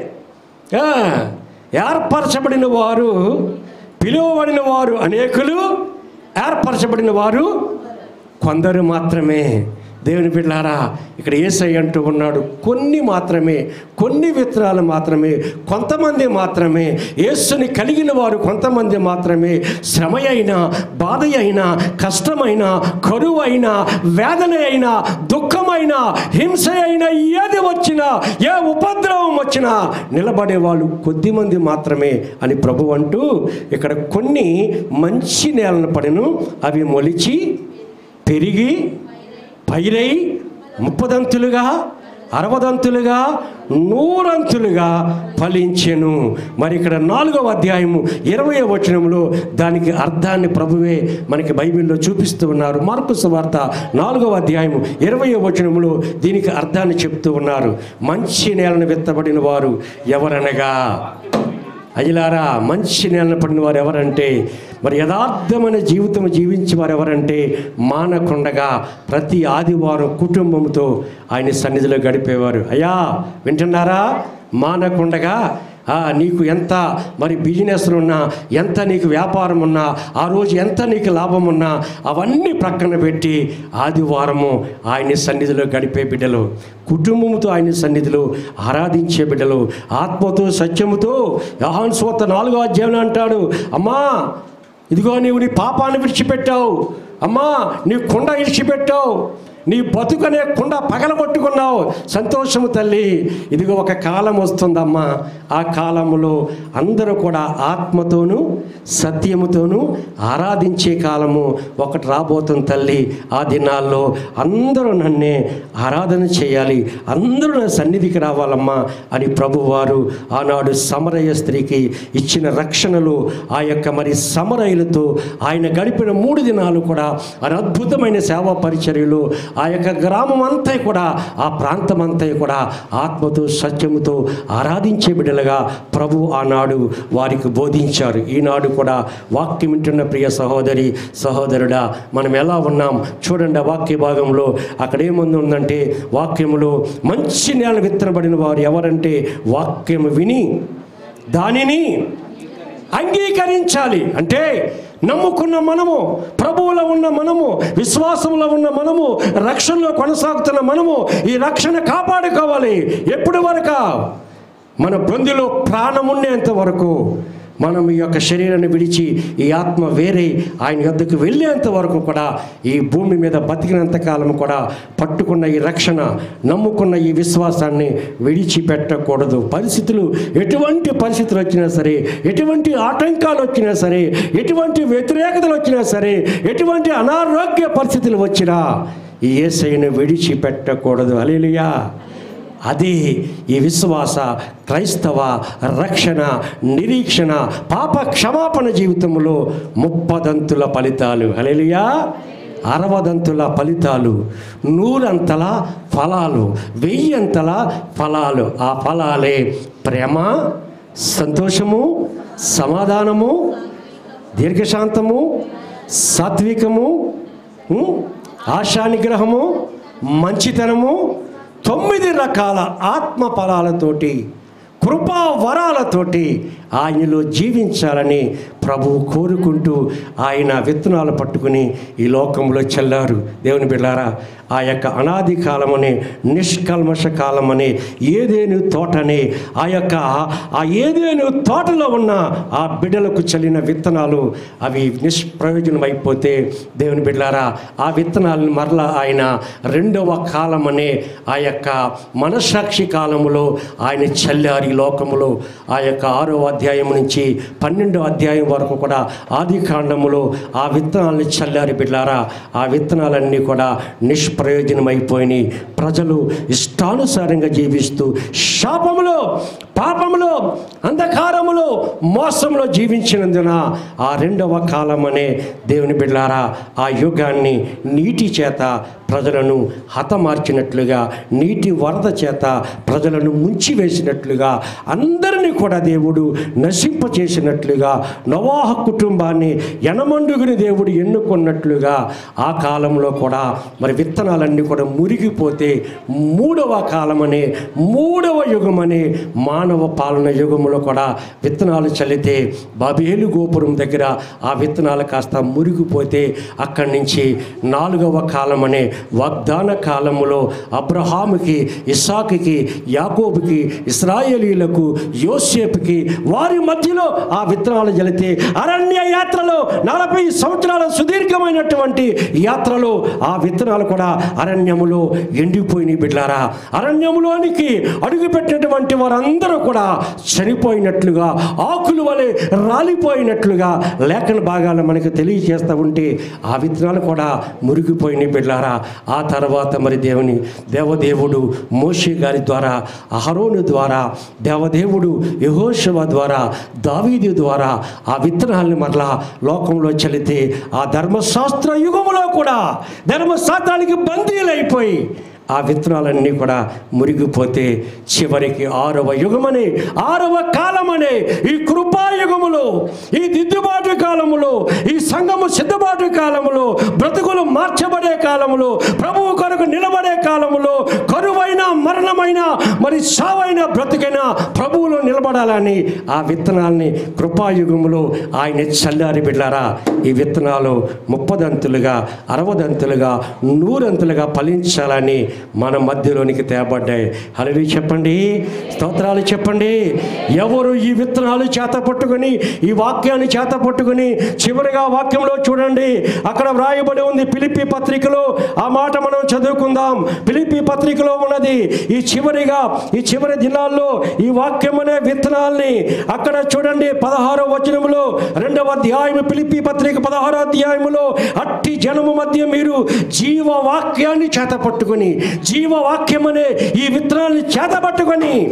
ఆ, ఏర్పరచబడిన వారు పిలువబడిన వారు అనేకులు ఏర్పరచబడిన వారు కొందరు మాత్రమే దేవుని బిడ్డారా ఇక్కడ ఏసై అంటూ ఉన్నాడు కొన్ని మాత్రమే కొన్ని విత్తనాలు మాత్రమే కొంతమంది మాత్రమే యేసుని కలిగిన వారు కొంతమంది మాత్రమే శ్రమ అయినా బాధ అయినా కష్టమైన కరువు అయినా వేదన అయినా దుఃఖమైన హింస అయినా ఏది వచ్చినా ఏ ఉపద్రవం వచ్చినా నిలబడే వాళ్ళు కొద్దిమంది మాత్రమే అని ప్రభు అంటూ ఇక్కడ కొన్ని మంచి నేలను పడిను అవి మొలిచి పెరిగి పైరై ముప్పదంతులుగా అరవదంతులుగా నూరంతులుగా ఫలించెను మరి ఇక్కడ నాలుగవ అధ్యాయము ఇరవై వచనంలో దానికి అర్థాన్ని ప్రభువే మనకి బైబిల్లో చూపిస్తూ ఉన్నారు మార్కు సువార్త నాలుగవ అధ్యాయము ఇరవై వచనంలో దీనికి అర్థాన్ని చెప్తూ ఉన్నారు మంచి నేలను విత్తబడిన వారు ఎవరనగా అయ్యలారా మంచి నేలను పడిన వారు ఎవరంటే మరి యథార్థమైన జీవితం జీవించే వారు ఎవరంటే మానకుండగా ప్రతి ఆదివారం కుటుంబంతో ఆయన సన్నిధిలో గడిపేవారు అయ్యా వింటున్నారా మానకుండగా ఆ, నీకు ఎంత మరి బిజినెస్లు ఉన్నా ఎంత నీకు వ్యాపారం ఉన్నా ఆ రోజు ఎంత నీకు లాభం ఉన్నా అవన్నీ ప్రక్కన పెట్టి ఆదివారము ఆయన సన్నిధిలో గడిపే బిడ్డలు కుటుంబంతో ఆయన సన్నిధిలో ఆరాధించే బిడ్డలు ఆత్మతో సత్యముతో యహాన్ స్వత నాలుగో అధ్యాయంలో అంటాడు అమ్మా ఇదిగో నీవు నీ పాపాన్ని విడిచిపెట్టావు అమ్మా నీ కుండ విడిచిపెట్టావు నీ బతుకనే కుండ పగలగొట్టుకున్నావు సంతోషము తల్లి ఇదిగో ఒక కాలం వస్తుందమ్మా ఆ కాలములో అందరూ కూడా ఆత్మతోనూ సత్యముతోనూ ఆరాధించే కాలము ఒకటి రాబోతుంది తల్లి ఆ దినాల్లో అందరూ నన్నే ఆరాధన చేయాలి అందరూ నా సన్నిధికి రావాలమ్మా అని ప్రభువారు ఆనాడు సమరయ స్త్రీకి ఇచ్చిన రక్షణలు ఆ యొక్క మరి సమరయులతో ఆయన గడిపిన మూడు దినాలు కూడా ఆయన అద్భుతమైన సేవా పరిచర్యలు ఆ యొక్క గ్రామం అంతా కూడా ఆ ప్రాంతం అంతా కూడా ఆత్మతో సత్యముతో ఆరాధించే బిడ్డలుగా ప్రభు ఆనాడు వారికి బోధించారు ఈనాడు కూడా వాక్యం వింటున్న ప్రియ సహోదరి సహోదరుడా మనం ఎలా ఉన్నాం చూడండి ఆ వాక్య భాగంలో అక్కడ ఏముంది ఉందంటే వాక్యములో మంచి నేల విత్తనబడిన వారు ఎవరంటే వాక్యము విని దానిని అంగీకరించాలి అంటే నమ్ముకున్న మనము ప్రభువులో ఉన్న మనము విశ్వాసంలో ఉన్న మనము రక్షణలో కొనసాగుతున్న మనము ఈ రక్షణ కాపాడుకోవాలి ఎప్పుడు వరకు మన బొందిలో ప్రాణం ఉండేంత వరకు మనం ఈ యొక్క శరీరాన్ని విడిచి ఈ ఆత్మ వేరే ఆయన యొద్దకు వెళ్ళేంత వరకు కూడా ఈ భూమి మీద బతికినంత కాలం కూడా పట్టుకున్న ఈ రక్షణ నమ్ముకున్న ఈ విశ్వాసాన్ని విడిచిపెట్టకూడదు పరిస్థితులు ఎటువంటి పరిస్థితులు వచ్చినా సరే ఎటువంటి ఆటంకాలు వచ్చినా సరే ఎటువంటి వ్యతిరేకతలు వచ్చినా సరే ఎటువంటి అనారోగ్య పరిస్థితులు వచ్చినా ఈ ఏసైను విడిచిపెట్టకూడదు అలేలుయా అది ఈ విశ్వాస క్రైస్తవ రక్షణ నిరీక్షణ పాప క్షమాపణ జీవితంలో ముప్పదంతుల ఫలితాలు హలేలుయా అరవదంతుల ఫలితాలు నూరంతల ఫలాలు వెయ్యంతల ఫలాలు ఆ ఫలాలే ప్రేమ సంతోషము సమాధానము దీర్ఘశాంతము సాత్వికము ఉం, ఆశానిగ్రహము మంచితనము తొమ్మిది రకాల ఆత్మ ఫలాలతోటి కృపా వరాలతోటి ఆయనలో జీవించాలని ప్రభువు కోరుకుంటూ ఆయన విత్తనాలు పట్టుకుని ఈ లోకంలో చెల్లారు దేవుని బిడ్డారా ఆ యొక్క అనాది కాలమనే నిష్కల్మష కాలమనే ఏదేను తోటనే ఆ యొక్క ఆ ఏదేను తోటలో ఉన్న ఆ బిడ్డలకు చల్లిన విత్తనాలు అవి నిష్ప్రయోజనం అయిపోతే దేవుని బిడ్డారా ఆ విత్తనాలను మరలా ఆయన రెండవ కాలమనే ఆ యొక్క మనసాక్షి కాలములో ఆయన చల్లారు ఈ లోకములో ఆ యొక్క ఆరో అధ్యాయం నుంచి పన్నెండో అధ్యాయం వరకు కూడా ఆది కాండములో ఆ విత్తనాలని చల్లారి బిడ్డారా ఆ విత్తనాలన్నీ కూడా నిష్ప్రయోజనమైపోయినాయి ప్రజలు ఇష్టానుసారంగా జీవిస్తూ శాపములో పాపములో అంధకారములో మోసంలో జీవించినందున ఆ రెండవ కాలం అనే దేవుని బిడ్డారా ఆ యుగాన్ని నీటి చేత ప్రజలను హతమార్చినట్లుగా నీటి వరద చేత ప్రజలను ముంచివేసినట్లుగా అందరినీ కూడా దేవుడు నశింపచేసినట్లుగా నవాహ కుటుంబాన్ని యనమండుగుని దేవుడు ఎన్నుకున్నట్లుగా ఆ కాలంలో కూడా మరి విత్తనాలన్నీ కూడా మురిగిపోతే మూడవ కాలమనే మూడవ యుగమనే మానవ పాలన యుగంలో కూడా విత్తనాలు చల్లితే బాబేలు గోపురం దగ్గర ఆ విత్తనాలు కాస్త మురిగిపోతే అక్కడి నుంచి నాలుగవ కాలమనే వాగ్దాన కాలములో అబ్రహాముకి ఇసాకుకి యాకోబుకి ఇస్రాయేలీలకు యోసేపుకి వారి మధ్యలో ఆ విత్తనాలు జలితే అరణ్య యాత్రలో నలభై సంవత్సరాల సుదీర్ఘమైనటువంటి యాత్రలో ఆ విత్తనాలు కూడా అరణ్యములో ఎండిపోయినాయి బిడ్లారా అరణ్యములోనికి అడుగుపెట్టినటువంటి వారందరూ కూడా చనిపోయినట్లుగా ఆకులు వలె రాలిపోయినట్లుగా లేఖన భాగాలు మనకు తెలియజేస్తూ ఉంటే ఆ విత్తనాలు కూడా మురిగిపోయినాయి బిడ్లారా ఆ తర్వాత మరి దేవుని దేవదేవుడు మోషే గారి ద్వారా అహరోను ద్వారా దేవదేవుడు యహోశవ ద్వారా దావీదు ద్వారా ఆ విత్తనాలను మరలా లోకంలో చలితే ఆ ధర్మశాస్త్ర యుగములో కూడా ధర్మశాస్త్రానికి బందీలైపోయి ఆ విత్తనాలన్నీ కూడా మురిగిపోతే చివరికి ఆరవ యుగమని ఆరవ కాలమనే ఈ కృపాయుగములో ఈ దిద్దుబాటు కాలములో ఈ సంఘము సిద్ధబాటు కాలములో బ్రతుకులు మార్చబడే కాలములో ప్రభువు కొరకు నిలబడే కాలములో కరువైన మరణమైన మరి సావైన బ్రతుకైన ప్రభువులో నిలబడాలని ఆ విత్తనాల్ని కృపాయుగములో ఆయన చల్లారి బిడ్డారా ఈ విత్తనాలు ముప్పదంతులుగా అరవదంతులుగా నూరంతులుగా ఫలించాలని మన మధ్యలోనికి తేబడ్డాయి హలవి చెప్పండి స్తోత్రాలు చెప్పండి ఎవరు ఈ విత్తనాలు చేత పట్టుకొని ఈ వాక్యాన్ని చేత పట్టుకొని చివరిగా వాక్యంలో చూడండి అక్కడ వ్రాయబడి ఉంది పిలిపి పత్రికలో ఆ మాట మనం చదువుకుందాం పిలిపి పత్రికలో ఉన్నది ఈ చివరిగా ఈ చివరి దినాల్లో ఈ వాక్యం అనే విత్తనాల్ని అక్కడ చూడండి పదహారో వచనములో రెండవ అధ్యాయం పిలిపి పత్రిక పదహారో అధ్యాయములో అట్టి జనము మధ్య మీరు జీవ వాక్యాన్ని చేత పట్టుకొని జీవ వాక్యం అనే ఈ విత్తనాల్ని చేత పట్టుకొని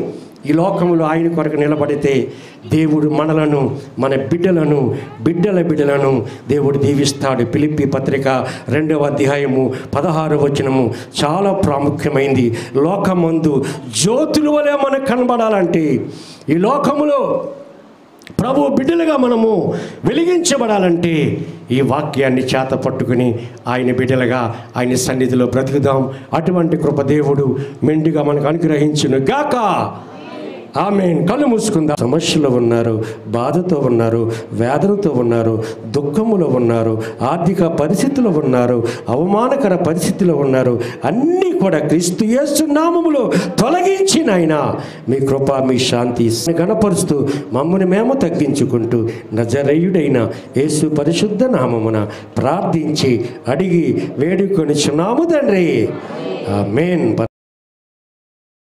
ఈ లోకంలో ఆయన కొరకు నిలబడితే దేవుడు మనలను మన బిడ్డలను బిడ్డల బిడ్డలను దేవుడు దీవిస్తాడు పిలిపి పత్రిక రెండవ అధ్యాయము పదహారు వచనము చాలా ప్రాముఖ్యమైంది లోకమందు జ్యోతుల వలె మనకు కనబడాలంటే ఈ లోకములో ప్రభు బిడ్డలుగా మనము వెలిగించబడాలంటే ఈ వాక్యాన్ని చేత పట్టుకుని ఆయన బిడ్డలుగా ఆయన సన్నిధిలో బ్రతుకుదాం అటువంటి కృప దేవుడు మెండుగా మనకు అనుగ్రహించును గాక ఆమె కళ్ళు మూసుకుందాం సమస్యలో ఉన్నారు బాధతో ఉన్నారు వేదనతో ఉన్నారు దుఃఖములో ఉన్నారు ఆర్థిక పరిస్థితిలో ఉన్నారు అవమానకర పరిస్థితిలో ఉన్నారు అన్నీ కూడా క్రీస్తు యేసు నామములో తొలగించిన ఆయన మీ కృప మీ శాంతి గణపరుస్తూ మమ్మల్ని మేము తగ్గించుకుంటూ నజరేయుడైన యేసు పరిశుద్ధ నామమున ప్రార్థించి అడిగి వేడుకొని చున్నాము తండ్రి ఆమేన్